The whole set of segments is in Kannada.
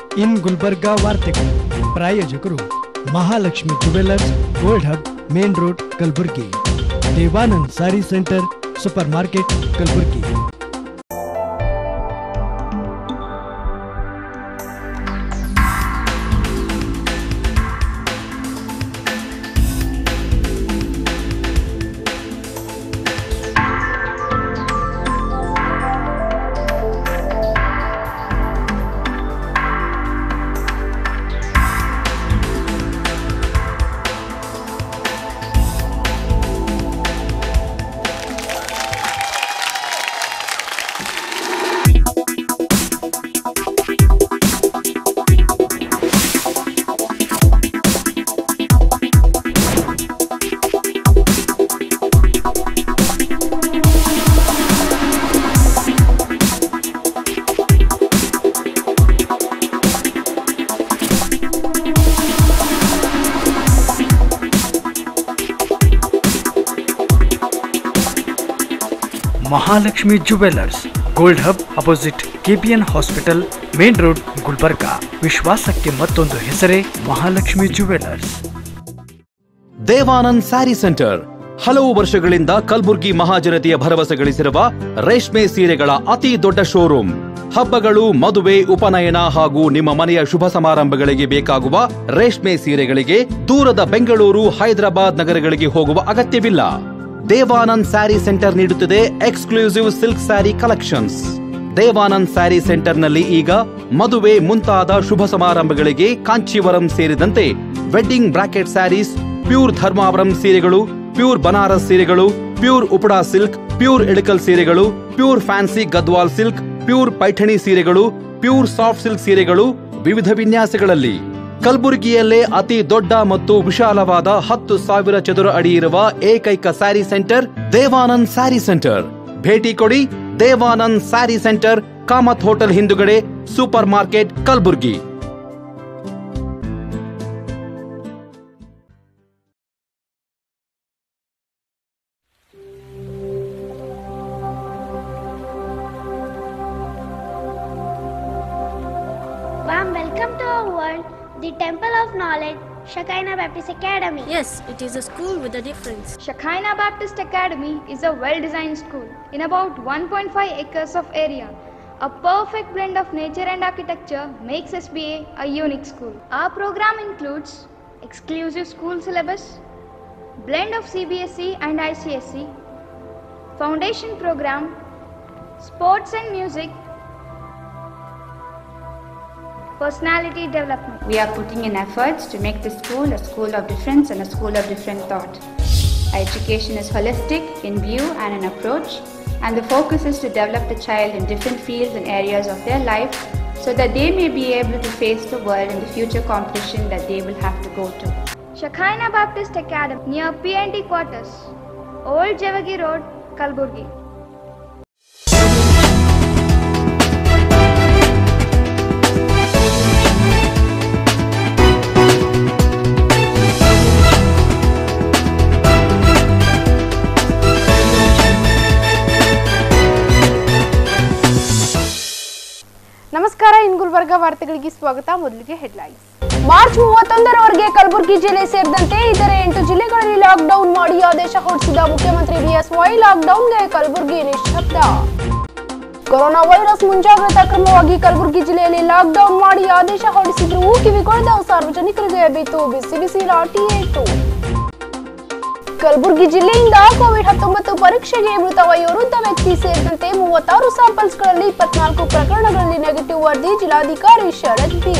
ಇನ್ ಗುಲ್ಬರ್ಗಾ ವಾರ್ತೆಗಳು ಪ್ರಾಯೋಜಕರು Mahalakshmi jewellers gold hub main road Kalaburagi Devanand sari centre super market Kalaburagi Mahalakshmi jewellers gold hub opposite KPN hospital main road Gulbarga ವಿಶ್ವಾಸಕ್ಕೆ ಮತ್ತೊಂದು ಹೆಸರೇ ಮಹಾಲಕ್ಷ್ಮಿ ಜುವೆಲ್ಲರ್ಸ್ ದೇವಾನಂದ್ ಸ್ಯಾರಿ ಸೆಂಟರ್ ಹಲವು ವರ್ಷಗಳಿಂದ ಕಲ್ಬುರ್ಗಿ ಮಹಾಜನತೆಯ ಭರವಸೆ ಗಳಿಸಿರುವ ರೇಷ್ಮೆ ಸೀರೆಗಳ ಅತಿ ದೊಡ್ಡ ಶೋರೂಮ್ ಹಬ್ಬಗಳು ಮದುವೆ ಉಪನಯನ ಹಾಗೂ ನಿಮ್ಮ ಮನೆಯ ಶುಭ ಸಮಾರಂಭಗಳಿಗೆ ಬೇಕಾಗುವ ರೇಷ್ಮೆ ಸೀರೆಗಳಿಗೆ ದೂರದ ಬೆಂಗಳೂರು ಹೈದರಾಬಾದ್ ನಗರಗಳಿಗೆ ಹೋಗುವ ಅಗತ್ಯವಿಲ್ಲ ದೇವಾನಂದ್ ಸ್ಯಾರಿ ಸೆಂಟರ್ ನೀಡುತ್ತಿದೆ exclusive silk sari collections Devanand sari ಸೆಂಟರ್ನಲ್ಲಿ ಈಗ ಮದುವೆ ಮುಂತಾದ ಶುಭ ಸಮಾರಂಭಗಳಿಗೆ ಕಾಂಚೀವರಂ ಸೇರಿದಂತೆ wedding brocade sarees pure Dharmavaram ಸೀರೆಗಳು ಪ್ಯೂರ್ ಬನಾರಸ್ ಸೀರೆಗಳು pure Uppada silk pure Ilkal ಸೀರೆಗಳು pure fancy Gadwal silk pure Paithani ಸೀರೆಗಳು ಪ್ಯೂರ್ ಸಾಫ್ಟ್ ಸಿಲ್ಕ್ ಸೀರೆಗಳು ವಿವಿಧ ವಿನ್ಯಾಸಗಳಲ್ಲಿ ಕಲಬುರಗಿಯಲ್ಲೇ ಅತಿ ದೊಡ್ಡ ಮತ್ತು ವಿಶಾಲವಾದ ಹತ್ತು ಸಾವಿರ ಚದುರ ಅಡಿ ಇರುವ ಏಕೈಕ ಸ್ಯಾರಿ ಸೆಂಟರ್ ದೇವಾನಂದ್ ಸ್ಯಾರಿ ಸೆಂಟರ್ ಭೇಟಿ ಕೊಡಿ ದೇವಾನಂದ್ ಸ್ಯಾರಿ ಸೆಂಟರ್ ಕಾಮತ್ ಹೋಟೆಲ್ ಹಿಂದುಗಡೆ super market Kalaburagi Warm welcome to our world, the Temple of Knowledge, Shekinah Baptist Academy. Yes, it is a school with a difference. Shekinah Baptist Academy is a well designed school in about 1.5 acres of area. A perfect blend of nature and architecture makes SBA a unique school. Our program includes exclusive school syllabus, blend of CBSE and ICSE, foundation program, sports and music, personality development. We are putting in efforts to make the school a school of difference and a school of different thought. Our education is holistic in view and in approach, and the focus is to develop the child in different fields and areas of their life so that they may be able to face the world in the future competition that they will have to go to. Shekinah Baptist Academy near PND quarters, Old Javagi Road, Kalburgi. ನಮಸ್ಕಾರ ಇನ್ ಗುಲ್ಬರ್ಗ ವಾರ್ತೆಗಳಿಗೆ ಸ್ವಾಗತ ಮೊದಲಿಗೆ ಹೆಡ್ಲೈನ್ಸ್ ಮಾರ್ಚ್ ಮೂವತ್ತೊಂದರವರೆಗೆ ಕಲಬುರಗಿ ಜಿಲ್ಲೆ ಸೇರಿದಂತೆ ಇತರೆ ಎಂಟು ಜಿಲ್ಲೆಗಳಲ್ಲಿ ಲಾಕ್ಡೌನ್ ಮಾಡಿ ಆದೇಶ ಹೊರಡಿಸಿದ ಮುಖ್ಯಮಂತ್ರಿ ಬಿಎಸ್ವೈ ಲಾಕ್ಡೌನ್ಗೆ ಕಲಬುರಗಿ ನಿಶ್ಶಬ್ದ ಕೊರೋನಾ ವೈರಸ್ ಮುಂಜಾಗ್ರತಾ ಕ್ರಮವಾಗಿ ಕಲಬುರಗಿ ಜಿಲ್ಲೆಯಲ್ಲಿ ಲಾಕ್ಡೌನ್ ಮಾಡಿ ಆದೇಶ ಹೊರಡಿಸಿದ್ರು ಕಿವಿಗೊಳದ ಸಾರ್ವಜನಿಕರಿಗೆ ಬಿತ್ತು ಬಿಸಿ ಬಿಸಿ ಲಾಠಿ ಏಟು ಕಲಬುರಗಿ ಜಿಲ್ಲೆಯಿಂದ ಕೋವಿಡ್ ಹತ್ತೊಂಬತ್ತು ಪರೀಕ್ಷೆಗೆ ಮೃತವ ವೃದ್ಧ ವ್ಯಕ್ತಿ ಸೇರಿದಂತೆ ಮೂವತ್ತಾರು ಸ್ಯಾಂಪಲ್ಸ್ಗಳಲ್ಲಿ ಇಪ್ಪತ್ನಾಲ್ಕು ಪ್ರಕರಣಗಳಲ್ಲಿ ನೆಗೆಟಿವ್ ವರದಿ ಜಿಲ್ಲಾಧಿಕಾರಿ ಶರದ್ ಬಿ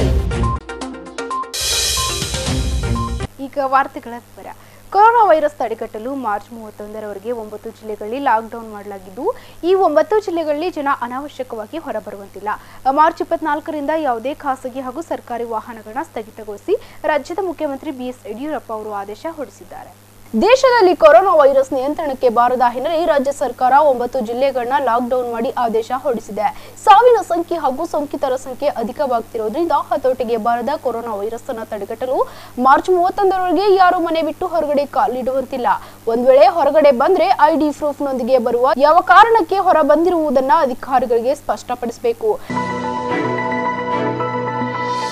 ಈಗ ವಾರ್ತೆಗಳ ವಿವರ ಕೊರೋನಾ ವೈರಸ್ ತಡೆಗಟ್ಟಲು ಮಾರ್ಚ್ ಮೂವತ್ತೊಂದರವರೆಗೆ ಒಂಬತ್ತು ಜಿಲ್ಲೆಗಳಲ್ಲಿ ಲಾಕ್ಡೌನ್ ಮಾಡಲಾಗಿದ್ದು ಈ ಒಂಬತ್ತು ಜಿಲ್ಲೆಗಳಲ್ಲಿ ಜನ ಅನಾವಶ್ಯಕವಾಗಿ ಹೊರಬರುವಂತಿಲ್ಲ ಮಾರ್ಚ್ ಇಪ್ಪತ್ನಾಲ್ಕರಿಂದ ಯಾವುದೇ ಖಾಸಗಿ ಹಾಗೂ ಸರ್ಕಾರಿ ವಾಹನಗಳನ್ನ ಸ್ಥಗಿತಗೊಳಿಸಿ ರಾಜ್ಯದ ಮುಖ್ಯಮಂತ್ರಿ ಬಿಎಸ್ ಯಡಿಯೂರಪ್ಪ ಅವರು ಆದೇಶ ಹೊರಡಿಸಿದ್ದಾರೆ ದೇಶದಲ್ಲಿ ಕೊರೋನಾ ವೈರಸ್ ನಿಯಂತ್ರಣಕ್ಕೆ ಬಾರದ ಹಿನ್ನೆಲೆ ರಾಜ್ಯ ಸರ್ಕಾರ ಒಂಬತ್ತು ಜಿಲ್ಲೆಗಳನ್ನ ಲಾಕ್ಡೌನ್ ಮಾಡಿ ಆದೇಶ ಹೊರಡಿಸಿದೆ ಸಾವಿನ ಸಂಖ್ಯೆ ಹಾಗೂ ಸೋಂಕಿತರ ಸಂಖ್ಯೆ ಅಧಿಕವಾಗ್ತಿರೋದ್ರಿಂದ ಹತೋಟಿಗೆ ಬಾರದ ಕೊರೋನಾ ವೈರಸ್ ಅನ್ನು ತಡೆಗಟ್ಟಲು ಮಾರ್ಚ್ ಮೂವತ್ತೊಂದರವರೆಗೆ ಯಾರು ಮನೆ ಬಿಟ್ಟು ಹೊರಗಡೆ ಕಾಲಿಡುವಂತಿಲ್ಲ ಒಂದ್ ವೇಳೆ ಹೊರಗಡೆ ಬಂದ್ರೆ ಐಡಿ ಪ್ರೂಫ್ನೊಂದಿಗೆ ಬರುವ ಯಾವ ಕಾರಣಕ್ಕೆ ಹೊರ ಬಂದಿರುವುದನ್ನ ಅಧಿಕಾರಿಗಳಿಗೆ ಸ್ಪಷ್ಟಪಡಿಸಬೇಕು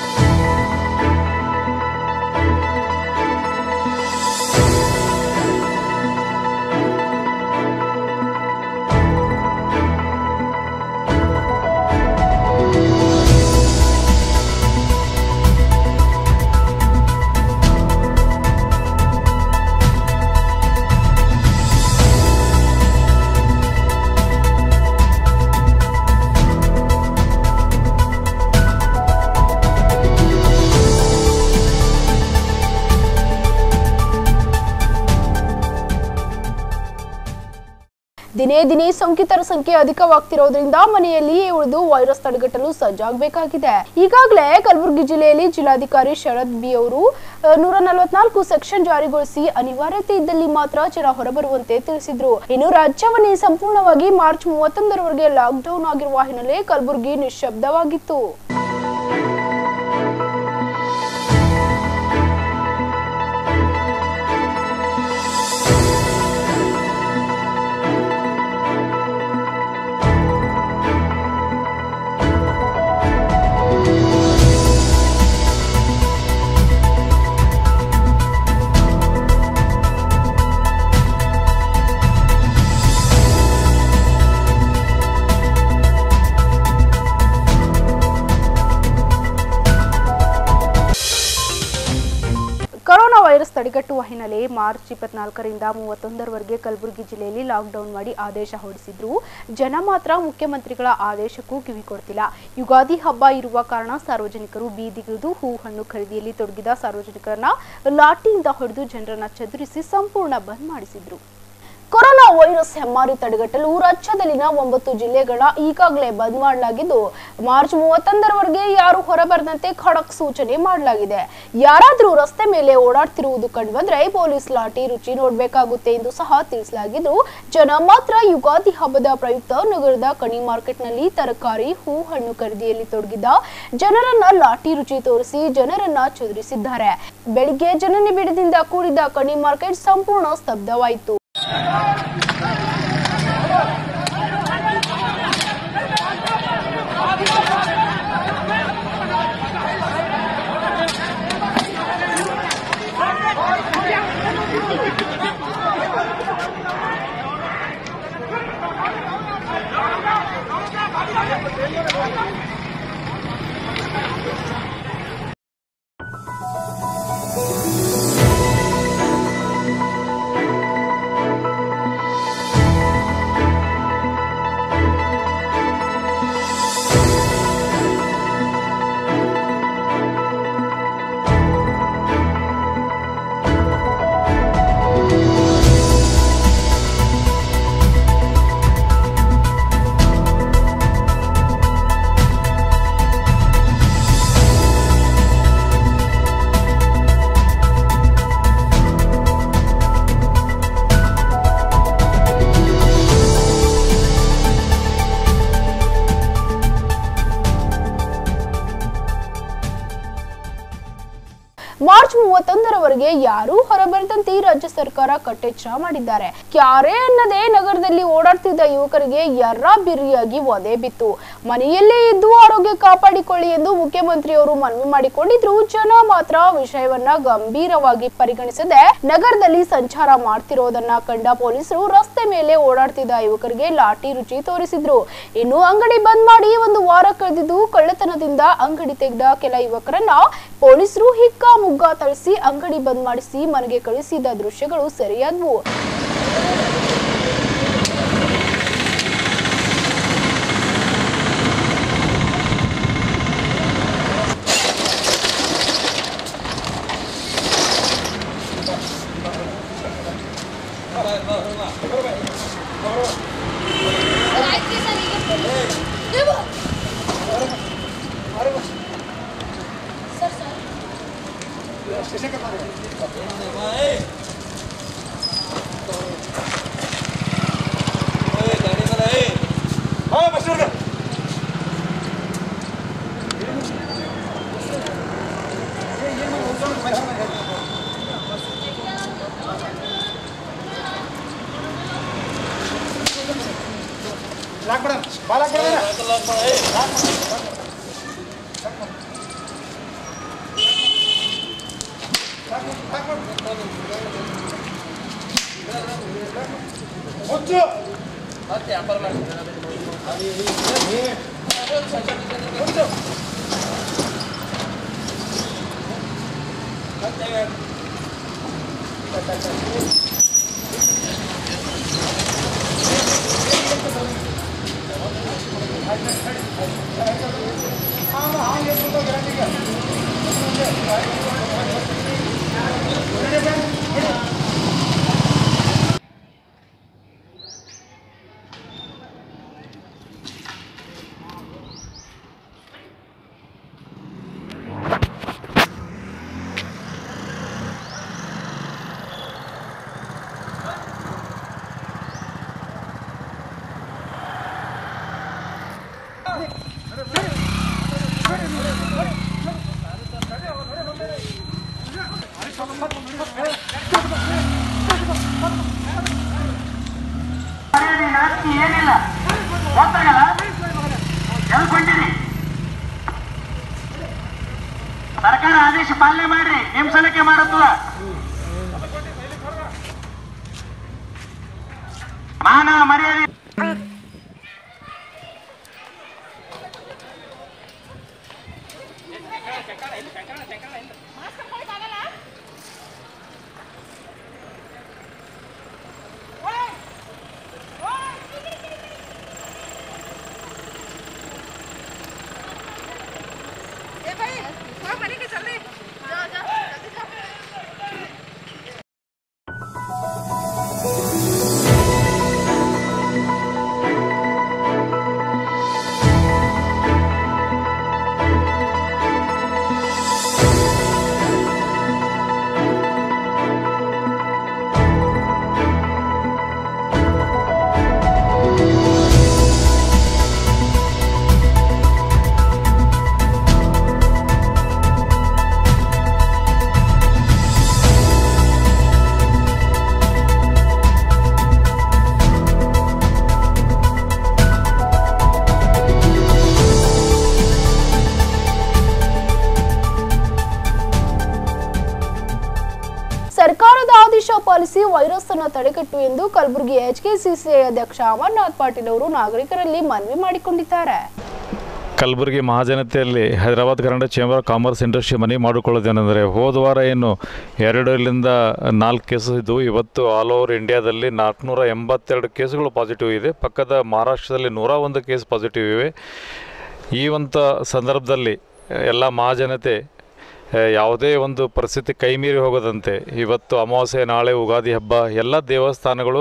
ದಿನೇ ದಿನೇ ಸೋಂಕಿತರ ಸಂಖ್ಯೆ ಅಧಿಕವಾಗ್ತಿರೋದ್ರಿಂದ ಮನೆಯಲ್ಲಿಯೇ ಉಳಿದು ವೈರಸ್ ತಡೆಗಟ್ಟಲು ಸಜ್ಜಾಗಬೇಕಾಗಿದೆ ಈಗಾಗಲೇ ಕಲಬುರಗಿ ಜಿಲ್ಲೆಯಲ್ಲಿ ಜಿಲ್ಲಾಧಿಕಾರಿ ಶರದ್ ಬಿ ಅವರು ಆ, ನೂರ ನಲವತ್ನಾಲ್ಕು ಸೆಕ್ಷನ್ ಜಾರಿಗೊಳಿಸಿ ಅನಿವಾರ್ಯತೆ ಇದ್ದಲ್ಲಿ ಮಾತ್ರ ಜನ ಹೊರಬರುವಂತೆ ತಿಳಿಸಿದ್ರು ಇನ್ನು ರಾಜ್ಯವನ್ನೇ ಸಂಪೂರ್ಣವಾಗಿ ಮಾರ್ಚ್ ಮೂವತ್ತೊಂದರವರೆಗೆ ಲಾಕ್ಡೌನ್ ಆಗಿರುವ ಹಿನ್ನೆಲೆ ಕಲಬುರಗಿ ನಿಶ್ಶಬ್ದವಾಗಿತ್ತು ಕೊರೋನಾ ವೈರಸ್ ತಡೆಗಟ್ಟುವ ಹಿನ್ನೆಲೆ ಮಾರ್ಚ್ ಇಪ್ಪತ್ನಾಲ್ಕರಿಂದ ಮೂವತ್ತೊಂದರವರೆಗೆ ಕಲಬುರಗಿ ಜಿಲ್ಲೆಯಲ್ಲಿ ಲಾಕ್ಡೌನ್ ಮಾಡಿ ಆದೇಶ ಹೊರಡಿಸಿದ್ರು ಜನ ಮಾತ್ರ ಮುಖ್ಯಮಂತ್ರಿಗಳ ಆದೇಶಕ್ಕೂ ಕಿವಿ ಕೊಡ್ತಿಲ್ಲ ಯುಗಾದಿ ಹಬ್ಬ ಇರುವ ಕಾರಣ ಸಾರ್ವಜನಿಕರು ಬೀದಿಗಿಳಿದು ಹೂ ಹಣ್ಣು ಖರೀದಿಯಲ್ಲಿ ತೊಡಗಿದ ಸಾರ್ವಜನಿಕರನ್ನ ಲಾಠಿಯಿಂದ ಹೊಡೆದು ಜನರನ್ನ ಚದುರಿಸಿ ಸಂಪೂರ್ಣ ಬಂದ್ ಮಾಡಿಸಿದ್ರು ಕೊರೋನಾ ವೈರಸ್ ಹೆಮ್ಮಾರಿ ತಡೆಗಟ್ಟಲು ರಾಜ್ಯದಲ್ಲಿನ ಒಂಬತ್ತು ಜಿಲ್ಲೆಗಳ ಈಗಾಗಲೇ ಬಂದ್ ಮಾಡಲಾಗಿದ್ದು ಮಾರ್ಚ್ ಮೂವತ್ತೊಂದರವರೆಗೆ ಯಾರು ಹೊರಬರದಂತೆ ಖಡಕ್ ಸೂಚನೆ ಮಾಡಲಾಗಿದೆ ಯಾರಾದರೂ ರಸ್ತೆ ಮೇಲೆ ಓಡಾಡ್ತಿರುವುದು ಕಂಡುಬಂದ್ರೆ ಪೊಲೀಸ್ ಲಾಠಿ ರುಚಿ ನೋಡ್ಬೇಕಾಗುತ್ತೆ ಎಂದು ಸಹ ತಿಳಿಸಲಾಗಿದ್ದು ಜನ ಮಾತ್ರ ಯುಗಾದಿ ಹಬ್ಬದ ಪ್ರಯುಕ್ತ ನಗರದ ಕಣಿ ಮಾರ್ಕೆಟ್ನಲ್ಲಿ ತರಕಾರಿ ಹೂ ಹಣ್ಣು ಖರೀದಿಯಲ್ಲಿ ತೊಡಗಿದ್ದ ಜನರನ್ನ ಲಾಠಿ ರುಚಿ ತೋರಿಸಿ ಜನರನ್ನ ಚದುರಿಸಿದ್ದಾರೆ ಬೆಳಿಗ್ಗೆ ಜನನಿಬಿಡದಿಂದ ಕೂಡಿದ ಕಣಿ ಮಾರ್ಕೆಟ್ ಸಂಪೂರ್ಣ ಸ್ತಬ್ಧವಾಯಿತು ಮಾರ್ಚ್ ಮೂವತ್ತೊಂದರವರೆಗೆ ಯಾರೂ ಹೊರಬರದಂತೆ ರಾಜ್ಯ ಸರ್ಕಾರ ಕಟ್ಟೆಚ್ಚರ ಮಾಡಿದ್ದಾರೆ ಕ್ಯಾರೆ ಅನ್ನದೇ ನಗರದಲ್ಲಿ ಓಡಾಡ್ತಿದ್ದ ಯುವಕರಿಗೆ ಎರ್ರ ಬಿರಿಯಾಗಿ ಒದೆ ಬಿತ್ತು ಮನೆಯಲ್ಲೇ ಇದ್ದು ಆರೋಗ್ಯ ಕಾಪಾಡಿಕೊಳ್ಳಿ ಎಂದು ಮುಖ್ಯಮಂತ್ರಿಯವರು ಮನವಿ ಮಾಡಿಕೊಂಡಿದ್ರು ಜನ ಮಾತ್ರ ವಿಷಯವನ್ನ ಗಂಭೀರವಾಗಿ ಪರಿಗಣಿಸದೆ ನಗರದಲ್ಲಿ ಸಂಚಾರ ಮಾಡ್ತಿರೋದನ್ನ ಕಂಡ ಪೊಲೀಸರು ರಸ್ತೆ ಮೇಲೆ ಓಡಾಡ್ತಿದ್ದ ಯುವಕರಿಗೆ ಲಾಠಿ ರುಚಿ ತೋರಿಸಿದ್ರು ಇನ್ನು ಅಂಗಡಿ ಬಂದ್ ಮಾಡಿ ಒಂದು ವಾರ ಕಳೆದಿದ್ದು ಕಳ್ಳತನದಿಂದ ಅಂಗಡಿ ತೆಗೆದ ಕೆಲ ಯುವಕರನ್ನ ಪೊಲೀಸರು ಹಿಕ್ಕ ಮುಗ್ಗ ಥಳಿಸಿ ಅಂಗಡಿ ಬಂದ್ ಮಾಡಿಸಿ ಮನೆಗೆ ಕಳಿಸಿದ ದೃಶ್ಯಗಳು ಸರಿಯಾದವು ಏನಿಲ್ಲ ಗೊತ್ತಾಗಲ್ಲ ಎಲ್ಕೊಂಡಿರಿ ಸರ್ಕಾರ ಆದೇಶ ಪಾಲನೆ ಮಾಡ್ರಿ ನಿಮ್ ಸಲಕ್ಕೆ ಮಾಡತ್ತದ ಮಾನ ಮರ್ಯಾದೆ ಸರ್ಕಾರದ ಆದೇಶ ಪಾಲಿಸಿ ವೈರಸ್ ಅನ್ನು ತಡೆಗಟ್ಟು ಎಂದು ಕಲಬುರಗಿ ಎಚ್ಕೆಸಿಸಿಐ ಅಧ್ಯಕ್ಷ ಅಮರ್ನಾಥ್ ಪಾಟೀಲ್ ಅವರು ನಾಗರಿಕರಲ್ಲಿ ಮನವಿ ಮಾಡಿಕೊಂಡಿದ್ದಾರೆ ಕಲಬುರಗಿ ಮಹಾಜನತೆಯಲ್ಲಿ Hyderabad Karnataka chamber of commerce industry ಮನವಿ ಮಾಡಿಕೊಳ್ಳೋದೇನೆಂದರೆ ಹೋದ ವಾರ ಏನು ಎರಡರಿಂದ ನಾಲ್ಕು ಕೇಸಸ್ ಇದ್ದವು ಇವತ್ತು ಆಲ್ ಓವರ್ ಇಂಡಿಯಾದಲ್ಲಿ ನಾಲ್ಕುನೂರ ಎಂಬತ್ತೆರಡು ಕೇಸುಗಳು ಪಾಸಿಟಿವ್ ಇದೆ ಪಕ್ಕದ ಮಹಾರಾಷ್ಟ್ರದಲ್ಲಿ ನೂರ ಒಂದು ಕೇಸ್ ಪಾಸಿಟಿವ್ ಇವೆ ಈ ಒಂದು ಸಂದರ್ಭದಲ್ಲಿ ಎಲ್ಲ ಮಹಾಜನತೆ ಆ, ಯಾವುದೇ ಒಂದು ಪರಿಸ್ಥಿತಿ ಕೈ ಮೀರಿ ಹೋಗದಂತೆ ಇವತ್ತು ಅಮಾವಾಸ್ಯೆ ನಾಳೆ ಉಗಾದಿ ಹಬ್ಬ ಎಲ್ಲ ದೇವಸ್ಥಾನಗಳು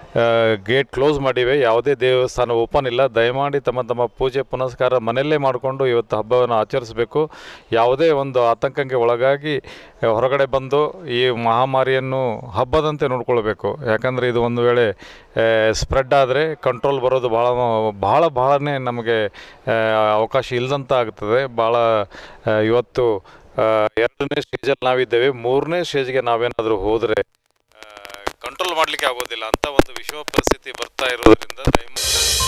ಗೇಟ್ ಕ್ಲೋಸ್ ಮಾಡಿವೆ ಯಾವುದೇ ದೇವಸ್ಥಾನ ಓಪನ್ ಇಲ್ಲ ದಯಮಾಡಿ ತಮ್ಮ ತಮ್ಮ ಪೂಜೆ ಪುನಸ್ಕಾರ ಮನೆಯಲ್ಲೇ ಮಾಡಿಕೊಂಡು ಇವತ್ತು ಹಬ್ಬವನ್ನು ಆಚರಿಸಬೇಕು ಯಾವುದೇ ಒಂದು ಆತಂಕಕ್ಕೆ ಒಳಗಾಗಿ ಆ, ಹೊರಗಡೆ ಬಂದು ಈ ಮಹಾಮಾರಿಯನ್ನು ಹಬ್ಬದಂತೆ ನೋಡ್ಕೊಳ್ಬೇಕು ಯಾಕಂದರೆ ಇದು ಒಂದು ವೇಳೆ ಸ್ಪ್ರೆಡ್ ಆದರೆ ಕಂಟ್ರೋಲ್ ಬರೋದು ಭಾಳ ಭಾಳ ಭಾಳನೇ ನಮಗೆ ಆ, ಅವಕಾಶ ಇಲ್ಲದಂತ ಆಗ್ತದೆ ಭಾಳ ಆ, ಇವತ್ತು ಆ, ಎರಡನೇ ಸ್ಟೇಜಲ್ಲಿ ನಾವಿದ್ದೇವೆ ಮೂರನೇ ಸ್ಟೇಜ್ಗೆ ನಾವೇನಾದರೂ ಹೋದರೆ ಕಂಟ್ರೋಲ್ ಮಾಡಲಿಕ್ಕೆ ಆಗೋದಿಲ್ಲ ಅಂತ ಒಂದು ವಿಷಮ ಪರಿಸ್ಥಿತಿ ಬರ್ತಾ ಇರೋದ್ರಿಂದ ದಯಮಾಡಿ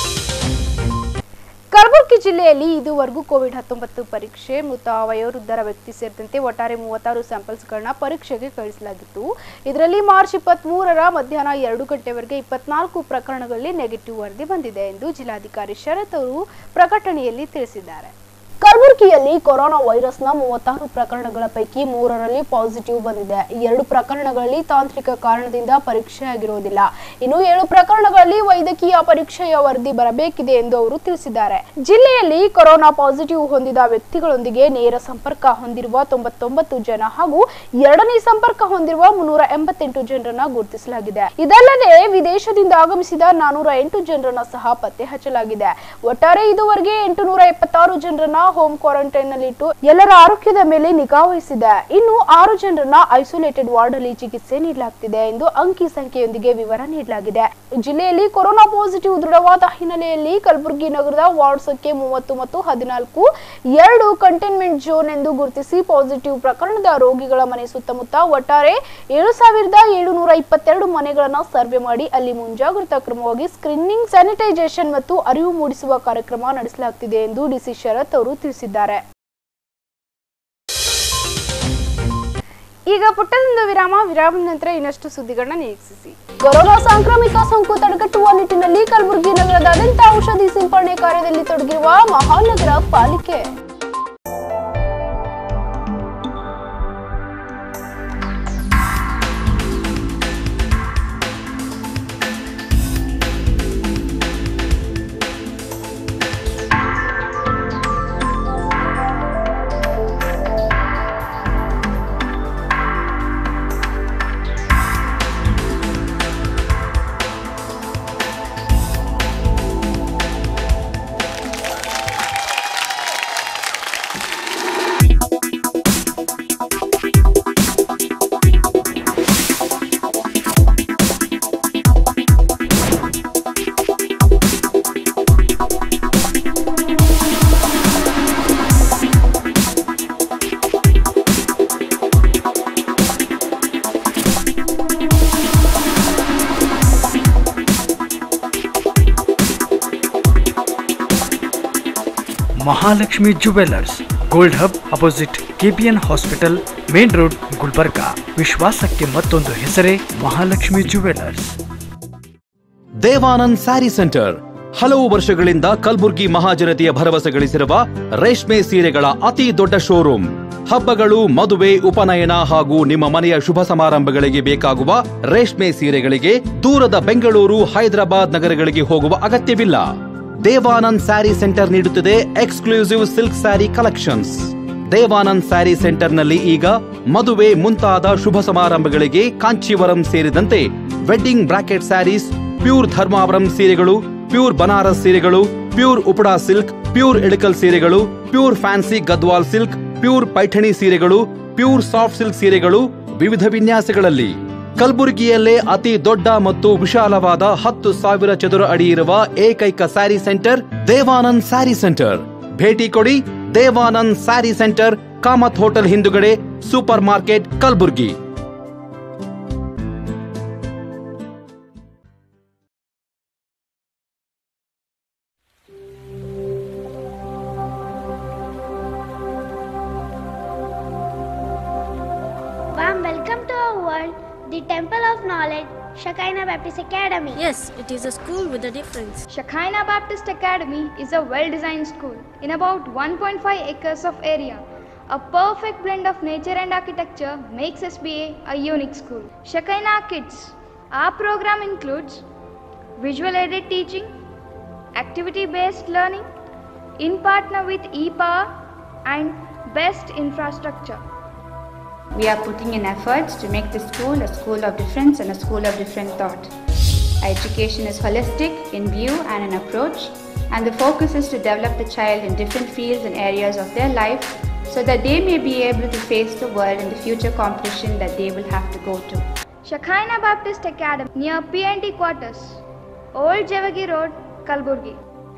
ಕಲಬುರಗಿ ಜಿಲ್ಲೆಯಲ್ಲಿ ಇದುವರೆಗೂ ಕೋವಿಡ್ ಹತ್ತೊಂಬತ್ತು ಪರೀಕ್ಷೆ ಮೃತ ವಯೋವೃದ್ಧರ ವ್ಯಕ್ತಿ ಸೇರಿದಂತೆ ಒಟ್ಟಾರೆ ಮೂವತ್ತಾರು ಸ್ಯಾಂಪಲ್ಸ್ಗಳನ್ನ ಪರೀಕ್ಷೆಗೆ ಕಳಿಸಲಾಗಿತ್ತು ಇದರಲ್ಲಿ ಮಾರ್ಚ್ ಇಪ್ಪತ್ತ್ ಮೂರರ ಮಧ್ಯಾಹ್ನ ಎರಡು ಗಂಟೆವರೆಗೆ ಇಪ್ಪತ್ನಾಲ್ಕು ಪ್ರಕರಣಗಳಲ್ಲಿ ನೆಗೆಟಿವ್ ವರದಿ ಬಂದಿದೆ ಎಂದು ಜಿಲ್ಲಾಧಿಕಾರಿ ಶರತ್ ಅವರು ಪ್ರಕಟಣೆಯಲ್ಲಿ ತಿಳಿಸಿದ್ದಾರೆ ಕಲಬುರಗಿಯಲ್ಲಿ ಕೊರೋನಾ ವೈರಸ್ನ ಮೂವತ್ತಾರು ಪ್ರಕರಣಗಳ ಪೈಕಿ ಮೂರರಲ್ಲಿ ಪಾಸಿಟಿವ್ ಬಂದಿದೆ ಈ ಎರಡು ಪ್ರಕರಣಗಳಲ್ಲಿ ತಾಂತ್ರಿಕ ಕಾರಣದಿಂದ ಪರೀಕ್ಷೆ ಆಗಿರುವುದಿಲ್ಲ ಇನ್ನು ಏಳು ಪ್ರಕರಣಗಳಲ್ಲಿ ವೈದ್ಯಕೀಯ ಪರೀಕ್ಷೆಯ ವರದಿ ಬರಬೇಕಿದೆ ಎಂದು ಅವರು ತಿಳಿಸಿದ್ದಾರೆ ಜಿಲ್ಲೆಯಲ್ಲಿ ಕೊರೋನಾ ಪಾಸಿಟಿವ್ ಹೊಂದಿದ ವ್ಯಕ್ತಿಗಳೊಂದಿಗೆ ನೇರ ಸಂಪರ್ಕ ಹೊಂದಿರುವ ತೊಂಬತ್ತೊಂಬತ್ತು ಜನ ಹಾಗೂ ಎರಡನೇ ಸಂಪರ್ಕ ಹೊಂದಿರುವ ಮುನ್ನೂರ ಎಂಬತ್ತೆಂಟು ಜನರನ್ನ ಗುರುತಿಸಲಾಗಿದೆ ಇದಲ್ಲದೆ ವಿದೇಶದಿಂದ ಆಗಮಿಸಿದ ನಾನೂರ ಎಂಟು ಜನರನ್ನ ಸಹ ಪತ್ತೆ ಹಚ್ಚಲಾಗಿದೆ ಒಟ್ಟಾರೆ ಇದುವರೆಗೆ ಎಂಟು ನೂರ ಎಪ್ಪತ್ತಾರು ಜನರನ್ನ ಹೋಮ್ ಕ್ವಾರಂಟೈನ್ ನಲ್ಲಿಟ್ಟು ಎಲ್ಲರ ಆರೋಗ್ಯದ ಮೇಲೆ ನಿಗಾ ವಹಿಸಿದೆ ಇನ್ನು ಆರು ಜನರನ್ನ ಐಸೋಲೇಟೆಡ್ ವಾರ್ಡ್ ಅಲ್ಲಿ ಚಿಕಿತ್ಸೆ ನೀಡಲಾಗ್ತಿದೆ ಎಂದು ಅಂಕಿ ಸಂಖ್ಯೆಯೊಂದಿಗೆ ವಿವರ ನೀಡಲಾಗಿದೆ ಜಿಲ್ಲೆಯಲ್ಲಿ ಕೊರೋನಾ ಪಾಸಿಟಿವ್ ದೃಢವಾದ ಹಿನ್ನೆಲೆಯಲ್ಲಿ ಕಲಬುರಗಿ ನಗರದ ವಾರ್ಡ್ ಸಂಖ್ಯೆ ಮೂವತ್ತು ಮತ್ತು ಹದಿನಾಲ್ಕು ಎರಡು ಕಂಟೈನ್ಮೆಂಟ್ ಝೋನ್ ಎಂದು ಗುರುತಿಸಿ ಪಾಸಿಟಿವ್ ಪ್ರಕರಣದ ರೋಗಿಗಳ ಮನೆ ಸುತ್ತಮುತ್ತ ಒಟ್ಟಾರೆ ಏಳು ಸಾವಿರದ ಏಳುನೂರ ಇಪ್ಪತ್ತೆರಡು ಮನೆಗಳನ್ನ ಸರ್ವೆ ಮಾಡಿ ಅಲ್ಲಿ ಮುಂಜಾಗ್ರತಾ ಕ್ರಮವಾಗಿ ಸ್ಕ್ರೀನಿಂಗ್ ಸ್ಯಾನಿಟೈಸೇಷನ್ ಮತ್ತು ಅರಿವು ಮೂಡಿಸುವ ಕಾರ್ಯಕ್ರಮ ನಡೆಸಲಾಗ್ತಿದೆ ಎಂದು ಡಿಸಿ ಶರತ್ ಅವರು ತಿಳಿಸಿದ್ದಾರೆ ಈಗ ಪುಟ್ಟದೊಂದು ವಿರಾಮ ವಿರಾಮದ ನಂತರ ಇನ್ನಷ್ಟು ಸುದ್ದಿಗಳನ್ನ ನಿರೀಕ್ಷಿಸಿ ಕೊರೋನಾ ಸಾಂಕ್ರಾಮಿಕ ಸೋಂಕು ತಡೆಗಟ್ಟುವ ನಿಟ್ಟಿನಲ್ಲಿ ಕಲಬುರಗಿ ನಗರದಾದ್ಯಂತ ಔಷಧಿ ಸಿಂಪಡಣೆ ಕಾರ್ಯದಲ್ಲಿ ತೊಡಗಿರುವ ಮಹಾನಗರ ಪಾಲಿಕೆ Mahalakshmi jewellers gold hub opposite KPN hospital main road Gulbarga ವಿಶ್ವಾಸಕ್ಕೆ ಮತ್ತೊಂದು ಹೆಸರೇ ಮಹಾಲಕ್ಷ್ಮಿ ಜುವೆಲ್ಲರ್ಸ್ ದೇವಾನಂದ್ ಸ್ಯಾರಿ ಸೆಂಟರ್ ಹಲವು ವರ್ಷಗಳಿಂದ ಕಲ್ಬುರ್ಗಿ ಮಹಾಜನತೆಯ ಭರವಸೆ ಗಳಿಸಿರುವ ರೇಷ್ಮೆ ಸೀರೆಗಳ ಅತಿ ದೊಡ್ಡ ಶೋರೂಮ್ ಹಬ್ಬಗಳು ಮದುವೆ ಉಪನಯನ ಹಾಗೂ ನಿಮ್ಮ ಮನೆಯ ಶುಭ ಸಮಾರಂಭಗಳಿಗೆ ಬೇಕಾಗುವ ರೇಷ್ಮೆ ಸೀರೆಗಳಿಗೆ ದೂರದ ಬೆಂಗಳೂರು ಹೈದರಾಬಾದ್ ನಗರಗಳಿಗೆ ಹೋಗುವ ಅಗತ್ಯವಿಲ್ಲ ದೇವಾನಂದ್ ಸ್ಯಾರಿ ಸೆಂಟರ್ ನೀಡುತ್ತಿದೆ exclusive silk sari collections Devanand sari ಸೆಂಟರ್ನಲ್ಲಿ ಈಗ ಮದುವೆ ಮುಂತಾದ ಶುಭ ಸಮಾರಂಭಗಳಿಗೆ ಕಾಂಚೀವರಂ ಸೇರಿದಂತೆ wedding brocade sarees pure Dharmavaram ಸೀರೆಗಳು ಪ್ಯೂರ್ ಬನಾರಸ್ ಸೀರೆಗಳು pure Uppada silk pure Ilkal ಸೀರೆಗಳು pure fancy Gadwal silk pure Paithani ಸೀರೆಗಳು ಪ್ಯೂರ್ ಸಾಫ್ಟ್ ಸಿಲ್ಕ್ ಸೀರೆಗಳು ವಿವಿಧ ವಿನ್ಯಾಸಗಳಲ್ಲಿ ಕಲಬುರಗಿಯಲ್ಲೇ ಅತಿ ದೊಡ್ಡ ಮತ್ತು ವಿಶಾಲವಾದ ಹತ್ತು ಸಾವಿರ ಚದುರ ಅಡಿ ಇರುವ ಏಕೈಕ ಸ್ಯಾರಿ ಸೆಂಟರ್ ದೇವಾನಂದ್ ಸ್ಯಾರಿ ಸೆಂಟರ್ ಭೇಟಿ ಕೊಡಿ ದೇವಾನಂದ್ ಸ್ಯಾರಿ ಸೆಂಟರ್ ಕಾಮತ್ ಹೋಟೆಲ್ ಹಿಂದುಗಡೆ super market Kalaburagi Warm welcome to our world, the Temple of Knowledge, Shekinah Baptist Academy. Yes, it is a school with a difference. Shekinah Baptist Academy is a well designed school in about 1.5 acres of area. A perfect blend of nature and architecture makes SBA a unique school. Shekinah Kids. Our program includes visual aided teaching, activity based learning, in partner with ePower, and best infrastructure. We are putting in efforts to make this school a school of difference and a school of different thought. Our education is holistic in view and in approach, and the focus is to develop the child in different fields and areas of their life so that they may be able to face the world in the future competition that they will have to go to. Shekinah Baptist Academy near PNT quarters, Old Javagi Road, Kalburgi.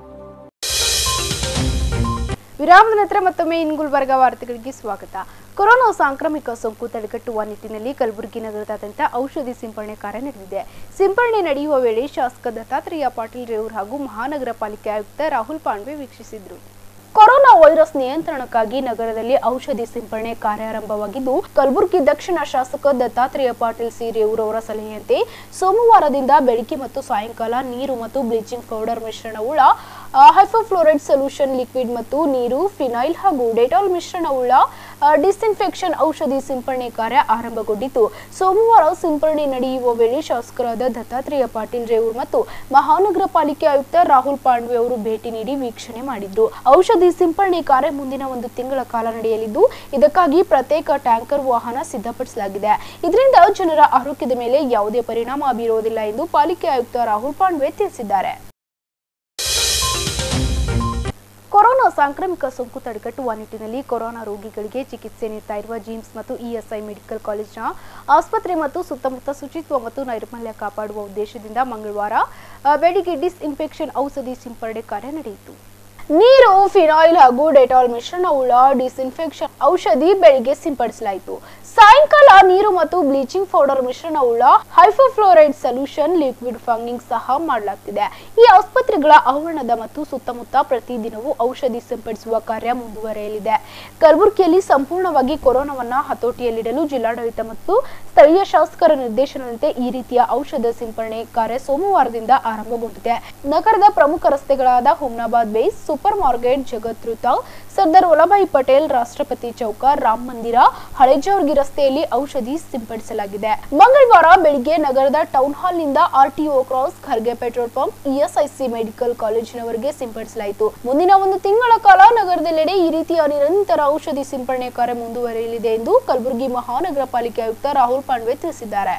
ವಿರಾಮದ ನಂತರ ಮತ್ತೊಮ್ಮೆ ಇನ್ ಗುಲ್ಬರ್ಗ ವಾರ್ತೆಗಳಿಗೆ ಸ್ವಾಗತ ಕೊರೋನಾ ಸಾಂಕ್ರಾಮಿಕ ಸೋಂಕು ತಡೆಗಟ್ಟುವ ನಿಟ್ಟಿನಲ್ಲಿ ಕಲಬುರಗಿ ನಗರದಾದ್ಯಂತ ಔಷಧಿ ಸಿಂಪರಣೆ ಕಾರ್ಯ ನಡೆದಿದೆ ಸಿಂಪರಣೆ ನಡೆಯುವ ವೇಳೆ ಶಾಸಕ ದತ್ತಾತ್ರೇಯ ಪಾಟೀಲ್ ರೇವೂರ್ ಹಾಗೂ ಮಹಾನಗರ ಪಾಲಿಕೆ ಆಯುಕ್ತ ರಾಹುಲ್ ಪಾಂಡ್ವೆ ವೀಕ್ಷಿಸಿದ್ರು ಕೊರೋನಾ ವೈರಸ್ ನಿಯಂತ್ರಣಕ್ಕಾಗಿ ನಗರದಲ್ಲಿ ಔಷಧಿ ಸಿಂಪರಣೆ ಕಾರ್ಯಾರಂಭವಾಗಿದ್ದು ಕಲಬುರಗಿ ದಕ್ಷಿಣ ಶಾಸಕ ದತ್ತಾತ್ರೇಯ ಪಾಟೀಲ್ ಸಿ ರೇವೂರವರ ಸಲಹೆಯಂತೆ ಸೋಮವಾರದಿಂದ ಬೆಳಿಗ್ಗೆ ಮತ್ತು ಸಾಯಂಕಾಲ ನೀರು ಮತ್ತು ಬ್ಲೀಚಿಂಗ್ ಪೌಡರ್ ಮಿಶ್ರಣವುಳ್ಳ ಹೈಫೋಫ್ಲೋರೈಡ್ ಸೊಲ್ಯೂಷನ್ ಲಿಕ್ವಿಡ್ ಮತ್ತು ನೀರು ಫಿನೈಲ್ ಹಾಗೂ ಡೆಟಾಲ್ ಮಿಶ್ರಣವುಳ್ಳ ಡಿಸ್ಇನ್ಫೆಕ್ಷನ್ ಔಷಧಿ ಸಿಂಪರಣೆ ಕಾರ್ಯ ಆರಂಭಗೊಂಡಿದ್ದು ಸೋಮವಾರ ಸಿಂಪರಣೆ ನಡೆಯುವ ವೇಳೆ ಶಾಸಕರಾದ ದತ್ತಾತ್ರೇಯ ಪಾಟೀಲ್ ರೇವೂರ್ ಮತ್ತು ಮಹಾನಗರ ಪಾಲಿಕೆ ಆಯುಕ್ತ ರಾಹುಲ್ ಪಾಂಡ್ವೆ ಅವರು ಭೇಟಿ ನೀಡಿ ವೀಕ್ಷಣೆ ಮಾಡಿದ್ರು ಔಷಧಿ ಸಿಂಪರಣೆ ಕಾರ್ಯ ಮುಂದಿನ ಒಂದು ತಿಂಗಳ ಕಾಲ ನಡೆಯಲಿದ್ದು ಇದಕ್ಕಾಗಿ ಪ್ರತ್ಯೇಕ ಟ್ಯಾಂಕರ್ ವಾಹನ ಸಿದ್ಧಪಡಿಸಲಾಗಿದೆ ಇದರಿಂದ ಜನರ ಆರೋಗ್ಯದ ಮೇಲೆ ಯಾವುದೇ ಪರಿಣಾಮ ಬೀರುವುದಿಲ್ಲ ಎಂದು ಪಾಲಿಕೆ ಆಯುಕ್ತ ರಾಹುಲ್ ಪಾಂಡ್ವೆ ತಿಳಿಸಿದ್ದಾರೆ ಕೊರೋನಾ ಸಾಂಕ್ರಾಮಿಕ ಸೋಂಕು ತಡೆಗಟ್ಟುವ ನಿಟ್ಟಿನಲ್ಲಿ ಕೊರೋನಾ ರೋಗಿಗಳಿಗೆ ಚಿಕಿತ್ಸೆ ನೀಡ್ತಾ ಇರುವ ಜಿಮ್ಸ್ ಮತ್ತು ಇಎಸ್ಐ ಮೆಡಿಕಲ್ ಕಾಲೇಜ್ನ ಆಸ್ಪತ್ರೆ ಮತ್ತು ಸುತ್ತಮುತ್ತ ಶುಚಿತ್ವ ಮತ್ತು ನೈರ್ಮಲ್ಯ ಕಾಪಾಡುವ ಉದ್ದೇಶದಿಂದ ಮಂಗಳವಾರ ಆ, ಬೆಳಿಗ್ಗೆ ಡಿಸ್ಇನ್ಫೆಕ್ಷನ್ ಔಷಧಿ ಸಿಂಪರಣೆ ಕಾರ್ಯ ನಡೆಯಿತು ನೀರು ಫಿನಾಯಿಲ್ ಹಾಗೂ ಡೆಟಾಲ್ ಮಿಶ್ರಣವುಳ್ಳ ಡಿಸ್ಇನ್ಫೆಕ್ಷನ್ ಔಷಧಿ ಬೆಳಿಗ್ಗೆ ಸಿಂಪಡಿಸಲಾಯಿತು ಸಾಯಂಕಾಲ ನೀರು ಮತ್ತು ಬ್ಲೀಚಿಂಗ್ ಪೌಡರ್ ಮಿಶ್ರಣವುಳ್ಳ ಹೈಫೋಫ್ಲೋರೈಡ್ ಸೊಲ್ಯೂಷನ್ ಲಿಕ್ವಿಡ್ ಫಂಗಿಂಗ್ ಸಹ ಮಾಡಲಾಗ್ತಿದೆ ಈ ಆಸ್ಪತ್ರೆಗಳ ಆವರಣದ ಮತ್ತು ಸುತ್ತಮುತ್ತ ಪ್ರತಿದಿನವೂ ಔಷಧಿ ಸಿಂಪಡಿಸುವ ಕಾರ್ಯ ಮುಂದುವರೆಯಲಿದೆ ಕಲಬುರಗಿಯಲ್ಲಿ ಸಂಪೂರ್ಣವಾಗಿ ಕೊರೋನಾವನ್ನ ಹತೋಟಿಯಲ್ಲಿಡಲು ಜಿಲ್ಲಾಡಳಿತ ಮತ್ತು ಸ್ಥಳೀಯ ಶಾಸಕರ ನಿರ್ದೇಶನದಂತೆ ಈ ರೀತಿಯ ಔಷಧ ಸಿಂಪರಣೆ ಕಾರ್ಯ ಸೋಮವಾರದಿಂದ ಆರಂಭಗೊಂಡಿದೆ ನಗರದ ಪ್ರಮುಖ ರಸ್ತೆಗಳಾದ Humnabad base super market Jagat ವೃತ್ತ ಸರ್ದಾರ್ ವಲ್ಲಭಾಯಿ ಪಟೇಲ್ ರಾಷ್ಟ್ರಪತಿ ಚೌಕ ರಾಮ್ ಮಂದಿರ ಹಳೆಜಾವರ್ಗಿ ರಸ್ತೆಯಲ್ಲಿ ಔಷಧಿ ಸಿಂಪಡಿಸಲಾಗಿದೆ ಮಂಗಳವಾರ ಬೆಳಿಗ್ಗೆ ನಗರದ ಟೌನ್ ಹಾಲ್ ನಿಂದ RTO cross Kharge petrol pump ESIC medical ಕಾಲೇಜಿನವರೆಗೆ ಸಿಂಪಡಿಸಲಾಯಿತು ಮುಂದಿನ ಒಂದು ತಿಂಗಳ ಕಾಲ ನಗರದೆಲ್ಲೆಡೆ ಈ ರೀತಿಯ ನಿರಂತರ ಔಷಧಿ ಸಿಂಪರಣೆ ಕಾರ್ಯ ಮುಂದುವರಿಯಲಿದೆ ಎಂದು ಕಲಬುರಗಿ ಮಹಾನಗರ ಪಾಲಿಕೆ ಆಯುಕ್ತ ರಾಹುಲ್ ಪಾಂಡ್ವೆ ತಿಳಿಸಿದ್ದಾರೆ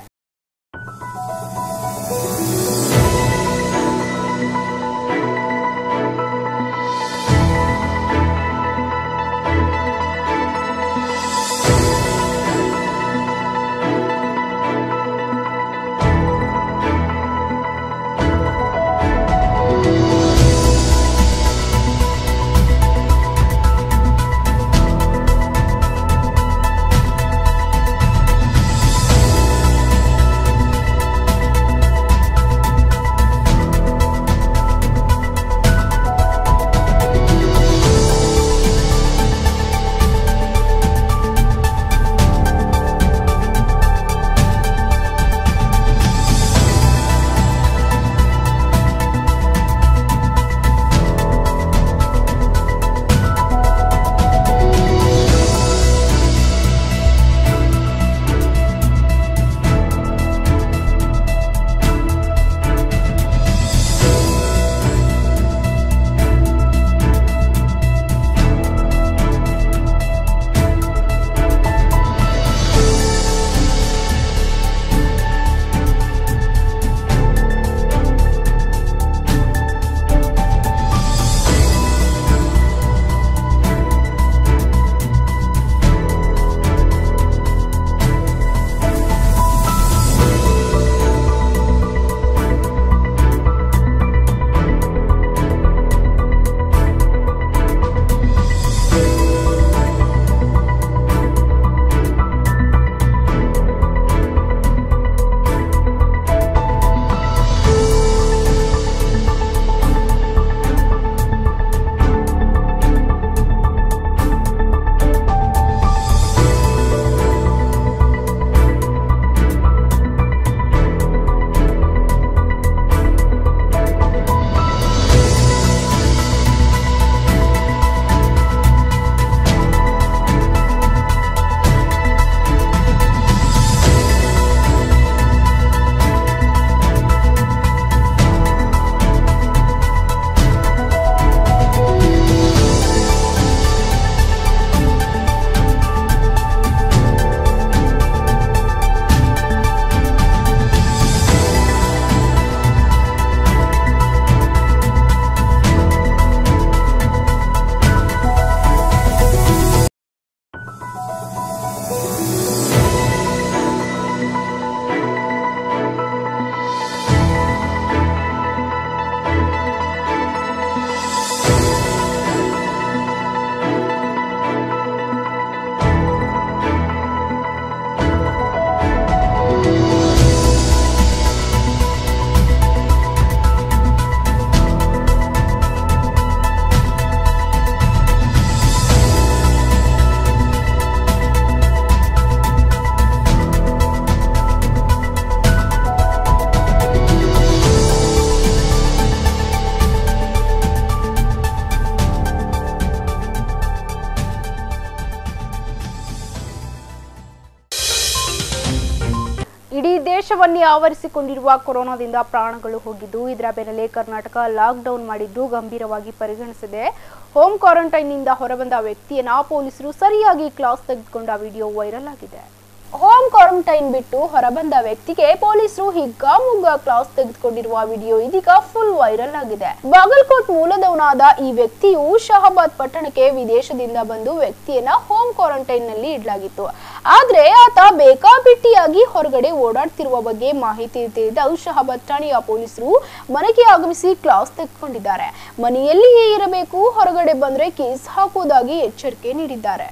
ದೇಶವನ್ನೇ ಆವರಿಸಿಕೊಂಡಿರುವ ಕೊರೋನಾದಿಂದ ಪ್ರಾಣಗಳು ಹೋಗಿದ್ದು ಇದರ ಬೆನ್ನಲ್ಲೇ ಕರ್ನಾಟಕ ಲಾಕ್ಡೌನ್ ಮಾಡಿದ್ದು ಗಂಭೀರವಾಗಿ ಪರಿಗಣಿಸಿದೆ ಹೋಮ್ ಕ್ವಾರಂಟೈನ್ನಿಂದ ಹೊರಬಂದ ವ್ಯಕ್ತಿಯನ್ನ ಪೊಲೀಸರು ಸರಿಯಾಗಿ ಕ್ಲಾಸ್ ತೆಗೆದುಕೊಂಡ ವಿಡಿಯೋ ವೈರಲ್ ಆಗಿದೆ ಹೋಮ್ ಕ್ವಾರಂಟೈನ್ ಬಿಟ್ಟು ಹೊರಬಂದ ವ್ಯಕ್ತಿಗೆ ಪೊಲೀಸರು ಹಿಗ್ಗಾಮುಗ್ಗ ಕ್ಲಾಸ್ ತೆಗೆದುಕೊಂಡಿರುವ ವಿಡಿಯೋ ಇದೀಗ ಫುಲ್ ವೈರಲ್ ಆಗಿದೆ ಬಾಗಲಕೋಟ್ ಮೂಲದವನಾದ ಈ ವ್ಯಕ್ತಿಯು ಶಹಾಬಾದ್ ಪಟ್ಟಣಕ್ಕೆ ವಿದೇಶದಿಂದ ಬಂದು ವ್ಯಕ್ತಿಯನ್ನ ಹೋಮ್ ಕ್ವಾರಂಟೈನ್ ನಲ್ಲಿ ಇಡಲಾಗಿತ್ತು ಆದ್ರೆ ಆತ ಬೇಕಾಬಿಟ್ಟಿಯಾಗಿ ಹೊರಗಡೆ ಓಡಾಡ್ತಿರುವ ಬಗ್ಗೆ ಮಾಹಿತಿ ತಿಳಿದ ಶಹಾಬಾದ್ ಠಾಣೆಯ ಪೊಲೀಸರು ಮನೆಗೆ ಆಗಮಿಸಿ ಕ್ಲಾಸ್ ತೆಗೆದುಕೊಂಡಿದ್ದಾರೆ ಮನೆಯಲ್ಲಿಯೇ ಇರಬೇಕು ಹೊರಗಡೆ ಬಂದ್ರೆ ಕೇಸ್ ಹಾಕುವುದಾಗಿ ಎಚ್ಚರಿಕೆ ನೀಡಿದ್ದಾರೆ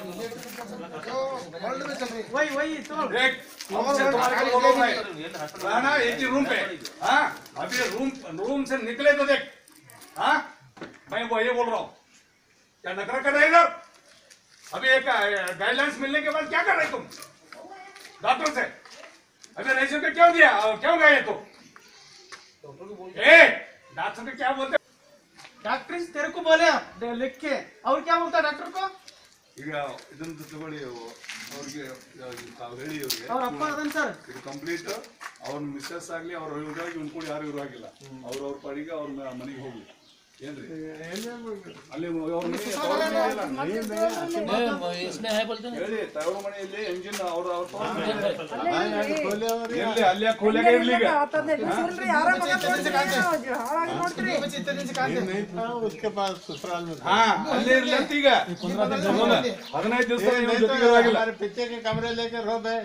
वही वही सुनो हमसे तुम्हारे को बोलो भाई रहना एक ही रूम पे हाँ अभी रूम रूम से निकले तो देख हाँ मैं वो ये बोल रहा हूँ क्या नखरा कर रहे इधर अभी एक गाइडलाइंस मिलने के बाद क्या कर रहे तुम डॉक्टर से अभी रजिस्टर पे क्यों दिया और क्यों गए तो ए डॉक्टर को क्या बोलते डॉक्टर तेरे को बोले आप लिख के और क्या बोलता डॉक्टर को ಈಗ ಇದನ್ನು ತಗೊಳ್ಳಿ ಅವ್ರಿಗೆ ತಾವು ಹೇಳಿ ಇವ್ರಿಗೆ ಅವ್ರ ಅಪ್ಪ ಅದನ್ ಸರ್ ಇದು ಕಂಪ್ಲೀಟ್ ಅವ್ರ ಮಿಸ್ಸಸ್ ಆಗ್ಲಿ ಅವ್ರ ಇವ್ರಿಗಾಗಿ ಇವ್ನ ಕೂಡ ಯಾರು ಇರುವಾಗಿಲ್ಲ ಅವ್ರ ಅವ್ರ ಪಾಡಿಗೆ ಅವ್ರ ಮ- ಮನೆಗೆ ಹೋಗ್ಲಿ ಏನ್ರಿ ಅಲ್ಲಿ ಅವ್ರ ಮನೆ ತವ್ರ ಮನೆ ಇಲ್ಲ. ಹೇಳಿ ತವ್ರ ಮನೆಯಲ್ಲಿ ಎಂಜಿನ್ ಅವ್ರ ಅವ್ರ ತವ್ರ ಮನೆ ಎಲ್ಲಿ ಅಲ್ಲಿ ಯಾಕೆ ಹೋಗ್ಲಾಗ ಇರ್ಲಿ ಈಗ ಹಾ ಅಲ್ಲೇ ಇರ್ಲಿ ಅಂತ ಈಗ ಹದಿನೈದು ದಿವಸ ಇವ್ರ ಜೊತೆಗೆ ಇರುವಾಗಿಲ್ಲ पिक्चर के कमरे लेके रो बे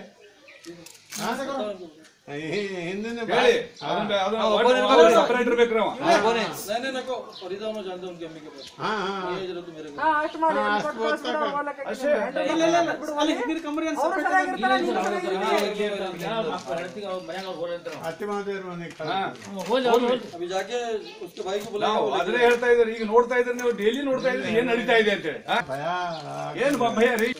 हिंदी ने ಹೇಳಿ ಅದನ್ನ ಅದನ್ನ ಸಪರೇಟ್ ಇರ್ಬೇಕ್ರಿ ಅವ हाँ हाँ ನಾವು ಅದನ್ನೇ ಹೇಳ್ತಾ ಇದ್ದಾರೆ ಈಗ ನೋಡ್ತಾ ಇದ್ರೆ ನೀವು ಡೈಲಿ ನೋಡ್ತಾ ಇದ್ರೆ ಏನ್ ನಡೀತಾ ಇದೆ ಅಂತ ಹೇಳಿ ಏನ್ ಬ- ಭಯ ರೀ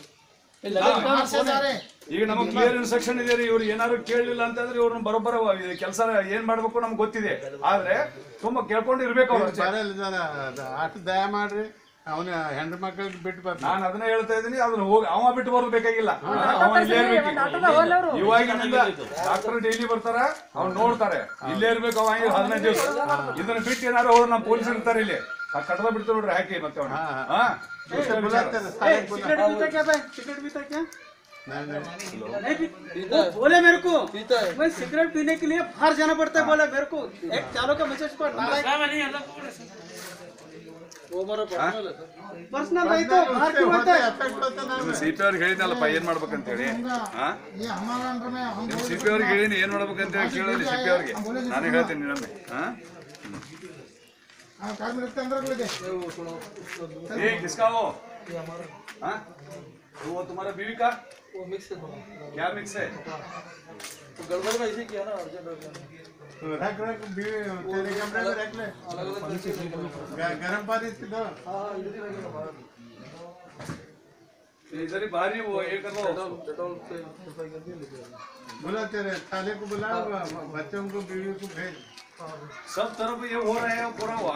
ಈಗ ನಮಗೆ ಕ್ಲಿಯರ್ ಇನ್ಸ್ಟ್ರಕ್ಷನ್ ಇದೆ ರೀ ಇವ್ರು ಏನಾದ್ರು ಕೇಳಲಿಲ್ಲ ಅಂತಂದ್ರೆ ಇವ್ರನ್ನ ಬರೋಬ್ಬರ ಕೆಲಸ ಏನ್ ಮಾಡ್ಬೇಕು ನಮ್ಗೆ ಗೊತ್ತಿದೆ ಆದ್ರೆ ತುಂಬಾ ಕೇಳ್ಕೊಂಡು ಇರ್ಬೇಕು ಅವ್ರು ಅಷ್ಟೇ. ಬರಲ್ಲ ಜನ ಅಷ್ಟು ದಯ ಮಾಡ್ರಿ ಅವನ ಹೆಂಡ್ರ ಮಕ್ಕಳಿಗೆ ಬಿಟ್ಟು ಬರ್ತಾನೆ ನಾನು ಅದನ್ನ ಹೇಳ್ತಾ ಇದ್ದೀನಿ ಅದನ್ನ ಹೋಗಿ ಅವ ಬಿಟ್ಟು ಬರೋದು ಬೇಕಾಗಿಲ್ಲ ಅವ ಇಲ್ಲೇ ಇರ್ಬೇಕು ಇವಾಗಿನಿಂದ ಡಾಕ್ಟರ್ ಡೈಲಿ ಬರ್ತಾರ ಅವ್ನು ನೋಡ್ತಾರೆ ಇಲ್ಲೇ ಇರ್ಬೇಕು ಅವ ಈಗ ಹದಿನೈದು ದಿವಸ ಇದನ್ನ ಬಿಟ್ಟು ಏನಾದ್ರು ಹೋದ್ರೆ ನಮ್ಮ ಪೊಲೀಸ್ ಇರ್ತಾರೆ ಇಲ್ಲಿ ಆ ಕಟ್ಟದ ಬಿಡ್ತಾರೆ ನೋಡ್ರಿ ಹಾಕಿ ಮತ್ತೆ ಅವ್ನ ಹಾ ಇಷ್ಟೇ ವಿಚಾರ. सिगरेट पीता क्या भाई सिगरेट पीता क्या नहीं पी- वो बोले मेरे को मैं सिगरेट पीने के लिए बाहर जाना पड़ता है बोला मेरे को एक चालों का मैसेज पर पर्सनल नहीं तो बाहर क्यों होता है ನಿಮ್ಮ ಸಿ ಪಿ ಅವ್ರಿಗೆ ಹೇಳಿದ್ನಲ್ಲಪ್ಪ ಏನ್ ಮಾಡ್ಬೇಕಂತ ಹೇಳಿ ಹಾ ನಿಮ್ ಸಿ ಪಿ ಅವ್ರಿಗೆ ಹೇಳಿನಿ ಏನ್ ಮಾಡ್ಬೇಕಂತ ಹೇಳಿ ಕೇಳಲಿ ಸಿ ಪಿ ಅವ್ರಿಗೆ ನಾನೇ ಹೇಳ್ತೀನಿ ನಿಮ್ಮೆ ಹಾ ए किसका वो हाँ तो वो तुम्हारा बीवी का वो मिक्स है क्या मिक्स है गड़बड़ में ऐसे किया ना अर्जेंट रख रख भी- तेरे कमरे में रख ले ग- गरम पानी से दो इधर ही बाहर ही वो ये कर लो बुला तेरे साले को बुला बच्चों को बीवी को भेज सब तरफ ये हो रहा है पूरा हुआ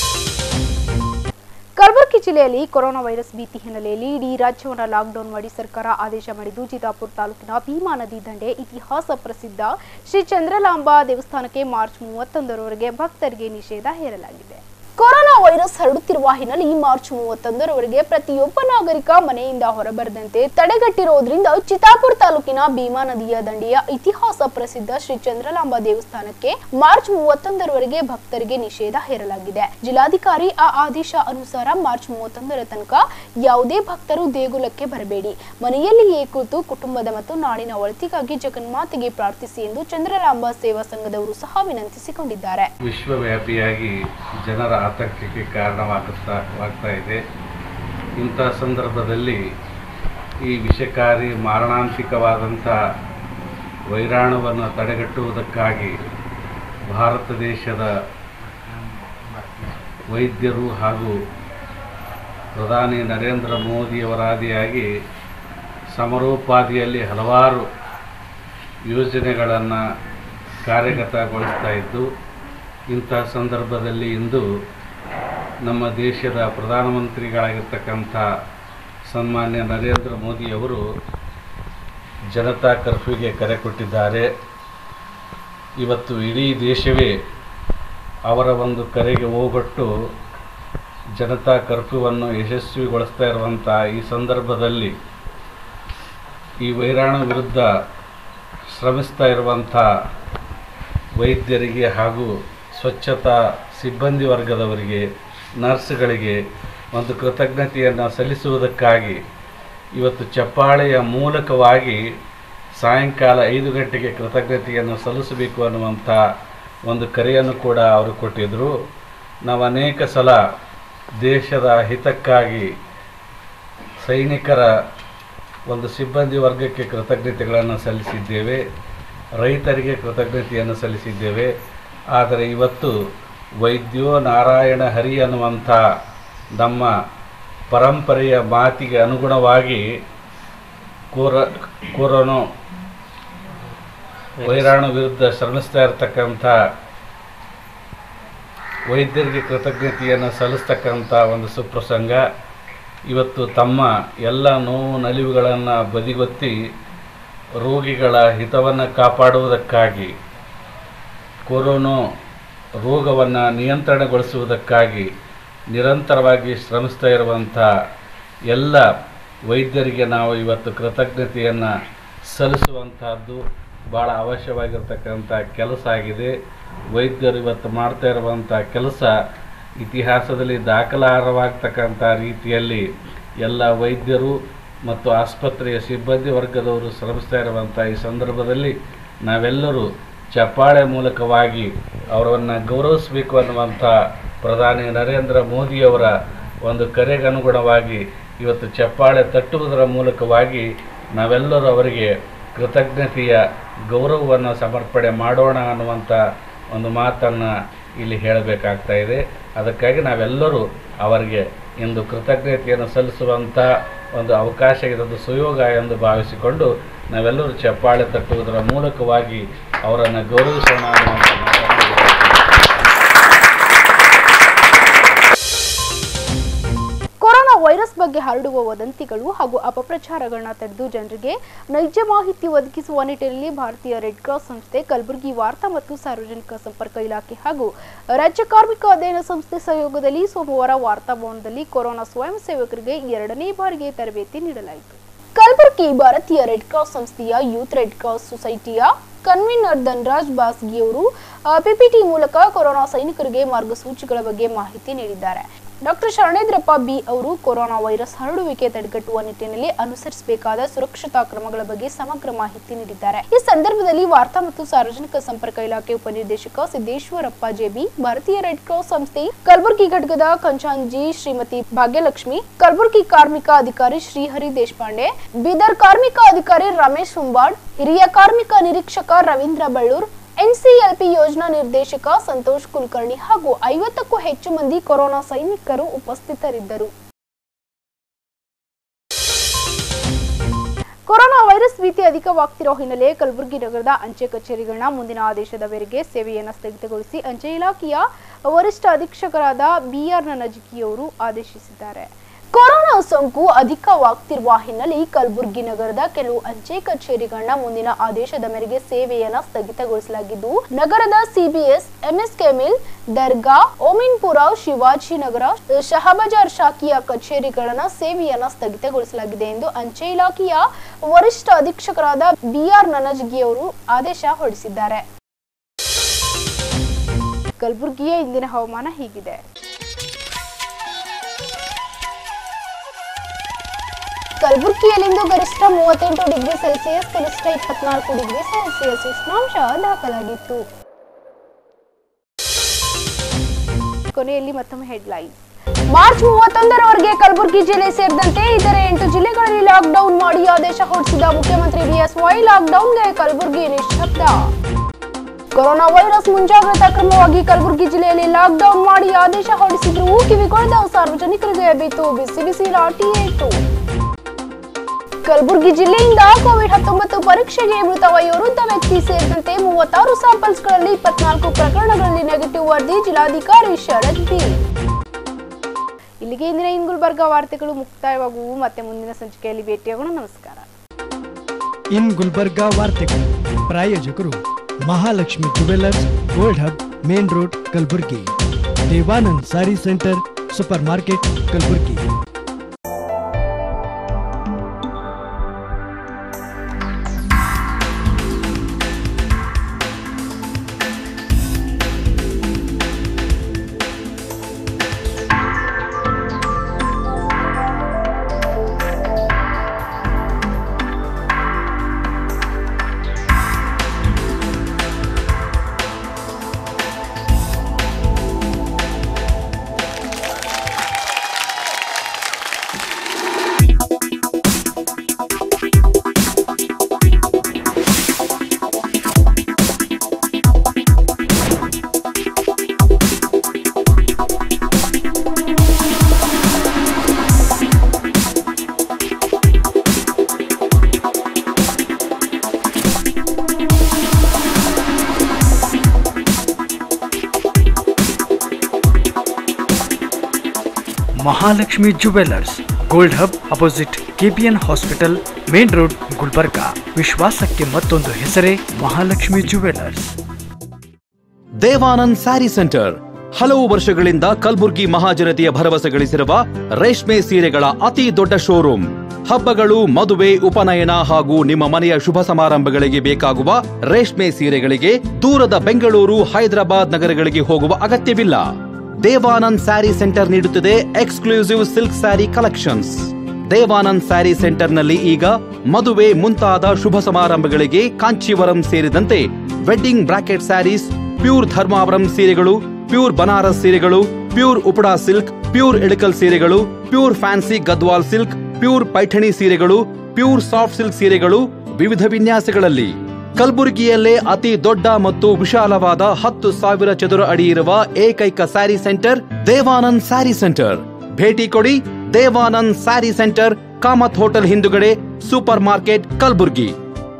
ಕಲಬುರಗಿ ಜಿಲ್ಲೆಯಲ್ಲಿ ಕೊರೋನಾ ವೈರಸ್ ಭೀತಿ ಹಿನ್ನೆಲೆಯಲ್ಲಿ ಇಡೀ ರಾಜ್ಯವನ್ನು ಲಾಕ್ಡೌನ್ ಮಾಡಿ ಸರ್ಕಾರ ಆದೇಶ ಮಾಡಿದ್ದು ಚಿತ್ತಾಪುರ ತಾಲೂಕಿನ ಭೀಮಾ ನದಿ ದಂಡೆ ಇತಿಹಾಸ ಪ್ರಸಿದ್ಧ ಶ್ರೀ ಚಂದ್ರಲಾಂಬಾ ದೇವಸ್ಥಾನಕ್ಕೆ ಮಾರ್ಚ್ ಮೂವತ್ತೊಂದರವರೆಗೆ ಭಕ್ತರಿಗೆ ನಿಷೇಧ ಹೇರಲಾಗಿದೆ ಕೊರೋನಾ ವೈರಸ್ ಹರಡುತ್ತಿರುವ ಹಿನ್ನೆಲೆ ಮಾರ್ಚ್ ಮೂವತ್ತೊಂದರವರೆಗೆ ಪ್ರತಿಯೊಬ್ಬ ನಾಗರಿಕ ಮನೆಯಿಂದ ಹೊರಬರದಂತೆ ತಡೆಗಟ್ಟಿರುವುದರಿಂದ ಚಿತ್ತಾಪುರ ತಾಲೂಕಿನ ಭೀಮಾ ನದಿಯ ದಂಡೆಯ ಇತಿಹಾಸ ಪ್ರಸಿದ್ಧ ಶ್ರೀ ಚಂದ್ರಲಾಂಬಾ ದೇವಸ್ಥಾನಕ್ಕೆ ಮಾರ್ಚ್ ಮೂವತ್ತೊಂದರವರೆಗೆ ಭಕ್ತರಿಗೆ ನಿಷೇಧ ಹೇರಲಾಗಿದೆ ಜಿಲ್ಲಾಧಿಕಾರಿ ಆ ಆದೇಶ ಅನುಸಾರ ಮಾರ್ಚ್ ಮೂವತ್ತೊಂದರ ತನಕ ಯಾವುದೇ ಭಕ್ತರು ದೇಗುಲಕ್ಕೆ ಬರಬೇಡಿ ಮನೆಯಲ್ಲಿಯೇ ಕೂತು ಕುಟುಂಬದ ಮತ್ತು ನಾಡಿನ ಒಳಿತಿಗಾಗಿ ಜಗನ್ಮಾತೆಗೆ ಪ್ರಾರ್ಥಿಸಿ ಎಂದು ಚಂದ್ರಲಾಂಬಾ ಸೇವಾ ಸಂಘದವರು ಸಹ ವಿನಂತಿಸಿಕೊಂಡಿದ್ದಾರೆ ವಿಶ್ವವ್ಯಾಪಿಯಾಗಿ ಜನರ ಆತಂಕಕ್ಕೆ ಕಾರಣವಾಗುತ್ತಾ ವಾಗ್ತಾ ಇದೆ ಇಂಥ ಸಂದರ್ಭದಲ್ಲಿ ಈ ವಿಷಕಾರಿ ಮಾರಣಾಂತಿಕವಾದಂಥ ವೈರಾಣುವನ್ನು ತಡೆಗಟ್ಟುವುದಕ್ಕಾಗಿ ಭಾರತ ದೇಶದ ವೈದ್ಯರು ಹಾಗೂ ಪ್ರಧಾನಿ ನರೇಂದ್ರ ಮೋದಿಯವರಾದಿಯಾಗಿ ಸಮರೋಪಾದಿಯಲ್ಲಿ ಹಲವಾರು ಯೋಜನೆಗಳನ್ನು ಕಾರ್ಯಗತಗೊಳಿಸ್ತಾ ಇದ್ದು ಇಂಥ ಸಂದರ್ಭದಲ್ಲಿ ಇಂದು ನಮ್ಮ ದೇಶದ ಪ್ರಧಾನಮಂತ್ರಿಗಳಾಗಿರ್ತಕ್ಕಂಥ ಸನ್ಮಾನ್ಯ ನರೇಂದ್ರ ಮೋದಿಯವರು ಜನತಾ ಕರ್ಫ್ಯೂಗೆ ಕರೆ ಕೊಟ್ಟಿದ್ದಾರೆ ಇವತ್ತು ಇಡೀ ದೇಶವೇ ಅವರ ಒಂದು ಕರೆಗೆ ಹೋಗೊಟ್ಟು ಜನತಾ ಕರ್ಫ್ಯೂವನ್ನು ಯಶಸ್ವಿಗೊಳಿಸ್ತಾ ಇರುವಂಥ ಈ ಸಂದರ್ಭದಲ್ಲಿ ಈ ವೈರಾಣು ವಿರುದ್ಧ ಶ್ರಮಿಸ್ತಾ ಇರುವಂಥ ವೈದ್ಯರಿಗೆ ಹಾಗೂ ಸ್ವಚ್ಛತಾ ಸಿಬ್ಬಂದಿ ವರ್ಗದವರಿಗೆ ನರ್ಸ್ಗಳಿಗೆ ಒಂದು ಕೃತಜ್ಞತೆಯನ್ನು ಸಲ್ಲಿಸುವುದಕ್ಕಾಗಿ ಇವತ್ತು ಚಪ್ಪಾಳೆಯ ಮೂಲಕವಾಗಿ ಸಾಯಂಕಾಲ ಐದು ಗಂಟೆಗೆ ಕೃತಜ್ಞತೆಯನ್ನು ಸಲ್ಲಿಸಬೇಕು ಅನ್ನುವಂಥ ಒಂದು ಕರೆಯನ್ನು ಕೂಡ ಅವರು ಕೊಟ್ಟಿದ್ದರು ನಾವು ಅನೇಕ ಸಲ ದೇಶದ ಹಿತಕ್ಕಾಗಿ ಸೈನಿಕರ ಒಂದು ಸಿಬ್ಬಂದಿ ವರ್ಗಕ್ಕೆ ಕೃತಜ್ಞತೆಗಳನ್ನು ಸಲ್ಲಿಸಿದ್ದೇವೆ ರೈತರಿಗೆ ಕೃತಜ್ಞತೆಯನ್ನು ಸಲ್ಲಿಸಿದ್ದೇವೆ ಆದರೆ ಇವತ್ತು ವೈದ್ಯೋ ನಾರಾಯಣ ಹರಿ ಅನ್ನುವಂಥ ನಮ್ಮ ಪರಂಪರೆಯ ಮಾತಿಗೆ ಅನುಗುಣವಾಗಿ ಕೋರ ಕೊರೋನಾ ವೈರಾಣು ವಿರುದ್ಧ ಶ್ರಮಿಸ್ತಾ ಇರತಕ್ಕಂಥ ವೈದ್ಯರಿಗೆ ಕೃತಜ್ಞತೆಯನ್ನು ಸಲ್ಲಿಸ್ತಕ್ಕಂಥ ಒಂದು ಸುಪ್ರಸಂಗ ಇವತ್ತು ತಮ್ಮ ಎಲ್ಲ ನೋವು ನಲಿವುಗಳನ್ನು ಬದಿಗೊತ್ತಿ ರೋಗಿಗಳ ಹಿತವನ್ನು ಕಾಪಾಡುವುದಕ್ಕಾಗಿ ಕೊರೋನಾ ರೋಗವನ್ನು ನಿಯಂತ್ರಣಗೊಳಿಸುವುದಕ್ಕಾಗಿ ನಿರಂತರವಾಗಿ ಶ್ರಮಿಸ್ತಾ ಇರುವಂಥ ಎಲ್ಲ ವೈದ್ಯರಿಗೆ ನಾವು ಇವತ್ತು ಕೃತಜ್ಞತೆಯನ್ನು ಸಲ್ಲಿಸುವಂತಹದ್ದು ಭಾಳ ಅವಶ್ಯವಾಗಿರ್ತಕ್ಕಂಥ ಕೆಲಸ ಆಗಿದೆ ವೈದ್ಯರು ಇವತ್ತು ಮಾಡ್ತಾ ಇರುವಂಥ ಕೆಲಸ ಇತಿಹಾಸದಲ್ಲಿ ದಾಖಲಾರವಾಗ್ತಕ್ಕಂಥ ರೀತಿಯಲ್ಲಿ ಎಲ್ಲ ವೈದ್ಯರು ಮತ್ತು ಆಸ್ಪತ್ರೆಯ ಸಿಬ್ಬಂದಿ ವರ್ಗದವರು ಶ್ರಮಿಸ್ತಾ ಇರುವಂಥ ಈ ಸಂದರ್ಭದಲ್ಲಿ ನಾವೆಲ್ಲರೂ ಚಪ್ಪಾಳೆ ಮೂಲಕವಾಗಿ ಅವರನ್ನು ಗೌರವಿಸಬೇಕು ಅನ್ನುವಂಥ ಪ್ರಧಾನಿ ನರೇಂದ್ರ ಮೋದಿಯವರ ಒಂದು ಕರೆಗೆ ಅನುಗುಣವಾಗಿ ಇವತ್ತು ಚಪ್ಪಾಳೆ ತಟ್ಟುವುದರ ಮೂಲಕವಾಗಿ ನಾವೆಲ್ಲರೂ ಅವರಿಗೆ ಕೃತಜ್ಞತೆಯ ಗೌರವವನ್ನು ಸಮರ್ಪಣೆ ಮಾಡೋಣ ಅನ್ನುವಂಥ ಒಂದು ಮಾತನ್ನು ಇಲ್ಲಿ ಹೇಳಬೇಕಾಗ್ತಾ ಇದೆ ಅದಕ್ಕಾಗಿ ನಾವೆಲ್ಲರೂ ಅವರಿಗೆ ಇಂದು ಕೃತಜ್ಞತೆಯನ್ನು ಸಲ್ಲಿಸುವಂಥ ಒಂದು ಅವಕಾಶ ಇದೊಂದು ಸುಯೋಗ ಎಂದು ಭಾವಿಸಿಕೊಂಡು ನಾವೆಲ್ಲರೂ ಚಪ್ಪಾಳೆ ತಟ್ಟುವುದರ ಮೂಲಕವಾಗಿ ಅವರನ್ನು ಗೌರವಿಸೋಣ ಅನ್ನುವಂಥ ಮಾತನ್ನು ಕೊರೋನಾ ವೈರಸ್ ಬಗ್ಗೆ ಹರಡುವ ವದಂತಿಗಳು ಹಾಗೂ ಅಪಪ್ರಚಾರಗಳನ್ನ ತಡೆದು ಜನರಿಗೆ ನೈಜ ಮಾಹಿತಿ ಒದಗಿಸುವ ನಿಟ್ಟಿನಲ್ಲಿ ಭಾರತೀಯ ರೆಡ್ ಕ್ರಾಸ್ ಸಂಸ್ಥೆ ಕಲಬುರಗಿ ವಾರ್ತಾ ಮತ್ತು ಸಾರ್ವಜನಿಕ ಸಂಪರ್ಕ ಇಲಾಖೆ ಹಾಗೂ ರಾಜ್ಯ ಕಾರ್ಮಿಕ ಅಧ್ಯಯನ ಸಂಸ್ಥೆ ಸಹಯೋಗದಲ್ಲಿ ಸೋಮವಾರ ವಾರ್ತಾಭವನದಲ್ಲಿ ಕೊರೋನಾ ಸ್ವಯಂ ಸೇವಕರಿಗೆ ಎರಡನೇ ಬಾರಿಗೆ ತರಬೇತಿ ನೀಡಲಾಯಿತು ಕಲಬುರಗಿ ಭಾರತೀಯ ರೆಡ್ ಕ್ರಾಸ್ ಸಂಸ್ಥೆಯ ಯೂತ್ ರೆಡ್ ಕ್ರಾಸ್ ಸೊಸೈಟಿಯ ಕನ್ವೀನರ್ ಧನ್ರಾಜ್ ಬಾಸ್ಗಿಯವರು ಪಿಪಿಟಿ ಮೂಲಕ ಕೊರೋನಾ ಸೈನಿಕರಿಗೆ ಮಾರ್ಗಸೂಚಿಗಳ ಬಗ್ಗೆ ಮಾಹಿತಿ ನೀಡಿದ್ದಾರೆ ಡಾಕ್ಟರ್ ಶರಣೇಂದ್ರಪ್ಪ ಬಿ ಅವರು ಕೊರೋನಾ ವೈರಸ್ ಹರಡುವಿಕೆ ತಡೆಗಟ್ಟುವ ನಿಟ್ಟಿನಲ್ಲಿ ಅನುಸರಿಸಬೇಕಾದ ಸುರಕ್ಷತಾ ಕ್ರಮಗಳ ಬಗ್ಗೆ ಸಮಗ್ರ ಮಾಹಿತಿ ನೀಡಿದ್ದಾರೆ ಈ ಸಂದರ್ಭದಲ್ಲಿ ವಾರ್ತಾ ಮತ್ತು ಸಾರ್ವಜನಿಕ ಸಂಪರ್ಕ ಇಲಾಖೆ ಉಪನಿರ್ದೇಶಕ ಸಿದ್ದೇಶ್ವರಪ್ಪ ಜೆಬಿ ಭಾರತೀಯ ರೆಡ್ ಕ್ರಾಸ್ ಸಂಸ್ಥೆ ಕಲಬುರಗಿ ಘಟಕದ ಕಂಚಾಂಜಿ ಶ್ರೀಮತಿ ಭಾಗ್ಯಲಕ್ಷ್ಮಿ ಕಲಬುರಗಿ ಕಾರ್ಮಿಕ ಅಧಿಕಾರಿ ಶ್ರೀಹರಿ ದೇಶಪಾಂಡೆ ಬೀದರ್ ಕಾರ್ಮಿಕ ಅಧಿಕಾರಿ ರಮೇಶ್ ಹುಂಬಾಡ್ ಹಿರಿಯ ಕಾರ್ಮಿಕ ನಿರೀಕ್ಷಕ ರವೀಂದ್ರ ಬಳ್ಳೂರ್ ಎನ್ಸಿಎಲ್ಪಿ ಯೋಜನಾ ನಿರ್ದೇಶಕ ಸಂತೋಷ್ ಕುಲಕರ್ಣಿ ಹಾಗೂ ಐವತ್ತಕ್ಕೂ ಹೆಚ್ಚು ಮಂದಿ ಕೊರೋನಾ ಸೈನಿಕರು ಉಪಸ್ಥಿತರಿದ್ದರು ಕೊರೋನಾ ವೈರಸ್ ಭೀತಿ ಅಧಿಕವಾಗ್ತಿರೋ ಹಿನ್ನೆಲೆ ಕಲಬುರಗಿ ನಗರದ ಅಂಚೆ ಕಚೇರಿಗಳನ್ನ ಮುಂದಿನ ಆದೇಶದ ಮೇರೆಗೆ ಸೇವೆಯನ್ನು ಸ್ಥಗಿತಗೊಳಿಸಿ ಅಂಚೆ ಇಲಾಖೆಯ ವರಿಷ್ಠ ಅಧೀಕ್ಷಕರಾದ ಬಿಆರ್ ನನಜಿಕಿಯವರು ಆದೇಶಿಸಿದ್ದಾರೆ ಕೊರೋನಾ ಸೋಂಕು ಅಧಿಕವಾಗ್ತಿರುವ ಹಿನ್ನೆಲೆ ಕಲಬುರಗಿ ನಗರದ ಕೆಲವು ಅಂಚೆ ಕಚೇರಿಗಳನ್ನ ಮುಂದಿನ ಆದೇಶದ ಮೇರೆಗೆ ಸೇವೆಯನ್ನ ಸ್ಥಗಿತಗೊಳಿಸಲಾಗಿದ್ದು ನಗರದ ಸಿಬಿಎಸ್ ಎಂಎಸ್ಕೆ ಮಿಲ್ ದರ್ಗಾ ಓಮಿನ್ಪುರ ಶಿವಾಜಿನಗರ ಶಹಬಜಾರ್ ಶಾಖೆಯ ಕಚೇರಿಗಳನ್ನ ಸೇವೆಯನ್ನ ಸ್ಥಗಿತಗೊಳಿಸಲಾಗಿದೆ ಎಂದು ಅಂಚೆ ಇಲಾಖೆಯ ವರಿಷ್ಠ ಅಧೀಕ್ಷಕರಾದ ಬಿಆರ್ ನನಜ್ಗಿ ಅವರು ಆದೇಶ ಹೊರಡಿಸಿದ್ದಾರೆ ಕಲಬುರಗಿಯ ಇಂದಿನ ಹವಾಮಾನ ಹೀಗಿದೆ ಕಲಬುರಗಿಯಲ್ಲಿಂದು ಗರಿಷ್ಠ ಮೂವತ್ತೆಂಟು ಡಿಗ್ರಿ ಸೆಲ್ಸಿಯಸ್ ಕನಿಷ್ಠ ಇಪ್ಪತ್ನಾಲ್ಕು ಡಿಗ್ರಿ ಸೆಲ್ಸಿಯಸ್ ಉಷ್ಣಾಂಶ ದಾಖಲಾಗಿತ್ತು ಕೊನೆಯಲ್ಲಿ ಮತ್ತೊಮ್ಮೆ ಹೆಡ್ಲೈನ್ ಮಾರ್ಚ್ ಮೂವತ್ತೊಂದರವರೆಗೆ ಕಲಬುರಗಿ ಜಿಲ್ಲೆ ಸೇರಿದಂತೆ ಇತರೆ ಎಂಟು ಜಿಲ್ಲೆಗಳಲ್ಲಿ ಲಾಕ್ಡೌನ್ ಮಾಡಿ ಆದೇಶ ಹೊರಡಿಸಿದ ಮುಖ್ಯಮಂತ್ರಿ ಬಿಎಸ್ವೈ ಲಾಕ್ಡೌನ್ಗೆ ಕಲಬುರಗಿ ನಿಶ್ಶಬ್ದ ಕೊರೋನಾ ವೈರಸ್ ಮುಂಜಾಗ್ರತಾ ಕ್ರಮವಾಗಿ ಕಲಬುರಗಿ ಜಿಲ್ಲೆಯಲ್ಲಿ ಲಾಕ್ಡೌನ್ ಮಾಡಿ ಆದೇಶ ಹೊರಡಿಸಿದ್ರು ಕಿವಿಗೊಳದ ಸಾರ್ವಜನಿಕರಿಗೆ ಬಿತ್ತು ಬಿಸಿ ಬಿಸಿ ಲಾಠಿ ಏಟು ಕಲಬುರಗಿ ಜಿಲ್ಲೆಯಿಂದ ಕೋವಿಡ್ ಹತ್ತೊಂಬತ್ತು ಪರೀಕ್ಷೆಗೆ ಮೃತ ವಯೋವೃದ್ಧ ವ್ಯಕ್ತಿ ಸೇರಿದಂತೆ ಮೂವತ್ತಾರು ಸ್ಯಾಂಪಲ್ಸ್ಗಳಲ್ಲಿ ಇಪ್ಪತ್ನಾಲ್ಕು ಪ್ರಕರಣಗಳಲ್ಲಿ ನೆಗೆಟಿವ್ ವರದಿ ಜಿಲ್ಲಾಧಿಕಾರಿ ಶರದ್ ಬಿ ಇಲ್ಲಿಗೆ ಇಂದಿನ ಇನ್ ಗುಲ್ಬರ್ಗ ವಾರ್ತೆಗಳು ಮುಕ್ತಾಯವಾಗುವು ಮತ್ತೆ ಮುಂದಿನ ಸಂಚಿಕೆಯಲ್ಲಿ ಭೇಟಿಯಾಗೋಣ ನಮಸ್ಕಾರ ಇನ್ ಗುಲ್ಬರ್ಗಾ ವಾರ್ತೆಗಳು ಪ್ರಾಯೋಜಕರು Mahalakshmi jewellers gold hub main road Kalaburagi Devanand sari centre super market Kalaburagi Mahalakshmi jewellers gold hub opposite KPN hospital main road Gulbarga ವಿಶ್ವಾಸಕ್ಕೆ ಮತ್ತೊಂದು ಹೆಸರೇ ಮಹಾಲಕ್ಷ್ಮಿ ಜುವೆಲ್ಲರ್ಸ್ ದೇವಾನಂದ್ ಸ್ಯಾರಿ ಸೆಂಟರ್ ಹಲವು ವರ್ಷಗಳಿಂದ ಕಲ್ಬುರ್ಗಿ ಮಹಾಜನತೆಯ ಭರವಸೆ ಗಳಿಸಿರುವ ರೇಷ್ಮೆ ಸೀರೆಗಳ ಅತಿ ದೊಡ್ಡ ಶೋರೂಮ್ ಹಬ್ಬಗಳು ಮದುವೆ ಉಪನಯನ ಹಾಗೂ ನಿಮ್ಮ ಮನೆಯ ಶುಭ ಸಮಾರಂಭಗಳಿಗೆ ಬೇಕಾಗುವ ರೇಷ್ಮೆ ಸೀರೆಗಳಿಗೆ ದೂರದ ಬೆಂಗಳೂರು ಹೈದರಾಬಾದ್ ನಗರಗಳಿಗೆ ಹೋಗುವ ಅಗತ್ಯವಿಲ್ಲ ದೇವಾನಂದ್ ಸ್ಯಾರಿ ಸೆಂಟರ್ ನೀಡುತ್ತಿದೆ exclusive silk sari collections Devanand sari ಸೆಂಟರ್ನಲ್ಲಿ ಈಗ ಮದುವೆ ಮುಂತಾದ ಶುಭ ಸಮಾರಂಭಗಳಿಗೆ ಕಾಂಚೀವರಂ ಸೇರಿದಂತೆ wedding brocade sarees pure Dharmavaram ಸೀರೆಗಳು ಪ್ಯೂರ್ ಬನಾರಸ್ ಸೀರೆಗಳು pure Uppada silk pure Ilkal ಸೀರೆಗಳು pure fancy Gadwal silk pure Paithani ಸೀರೆಗಳು ಪ್ಯೂರ್ ಸಾಫ್ಟ್ ಸಿಲ್ಕ್ ಸೀರೆಗಳು ವಿವಿಧ ವಿನ್ಯಾಸಗಳಲ್ಲಿ ಕಲಬುರಗಿಯಲ್ಲೇ ಅತಿ ದೊಡ್ಡ ಮತ್ತು ವಿಶಾಲವಾದ ಹತ್ತು ಸಾವಿರ ಚದುರ ಅಡಿ ಇರುವ ಏಕೈಕ ಸ್ಯಾರಿ ಸೆಂಟರ್ ದೇವಾನಂದ್ ಸ್ಯಾರಿ ಸೆಂಟರ್ ಭೇಟಿ ಕೊಡಿ ದೇವಾನಂದ್ ಸ್ಯಾರಿ ಸೆಂಟರ್ ಕಾಮತ್ ಹೋಟೆಲ್ ಹಿಂದುಗಡೆ super market Kalaburagi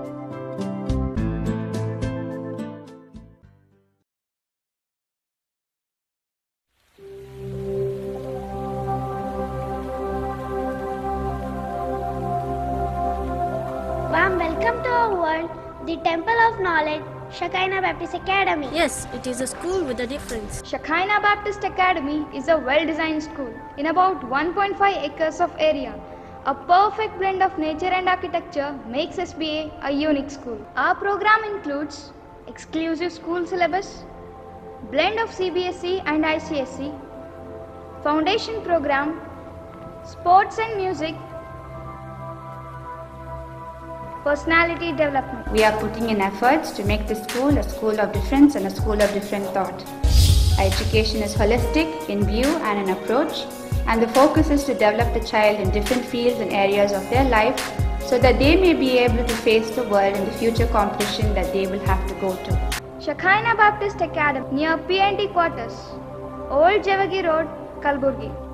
Warm welcome to our world, the Temple of Knowledge, Shekinah Baptist Academy. Yes, it is a school with a difference. Shekinah Baptist Academy is a well designed school in about 1.5 acres of area. A perfect blend of nature and architecture makes SBA a unique school. Our program includes exclusive school syllabus, blend of CBSE and ICSE, foundation program, sports and music, personality development. We are putting in efforts to make this school a school of difference and a school of different thought. Our education is holistic in view and in approach, and the focus is to develop the child in different fields and areas of their life so that they may be able to face the world and the future competition that they will have to go to. Shekinah Baptist Academy near PND quarters, Old Javagi Road, Kalburgi.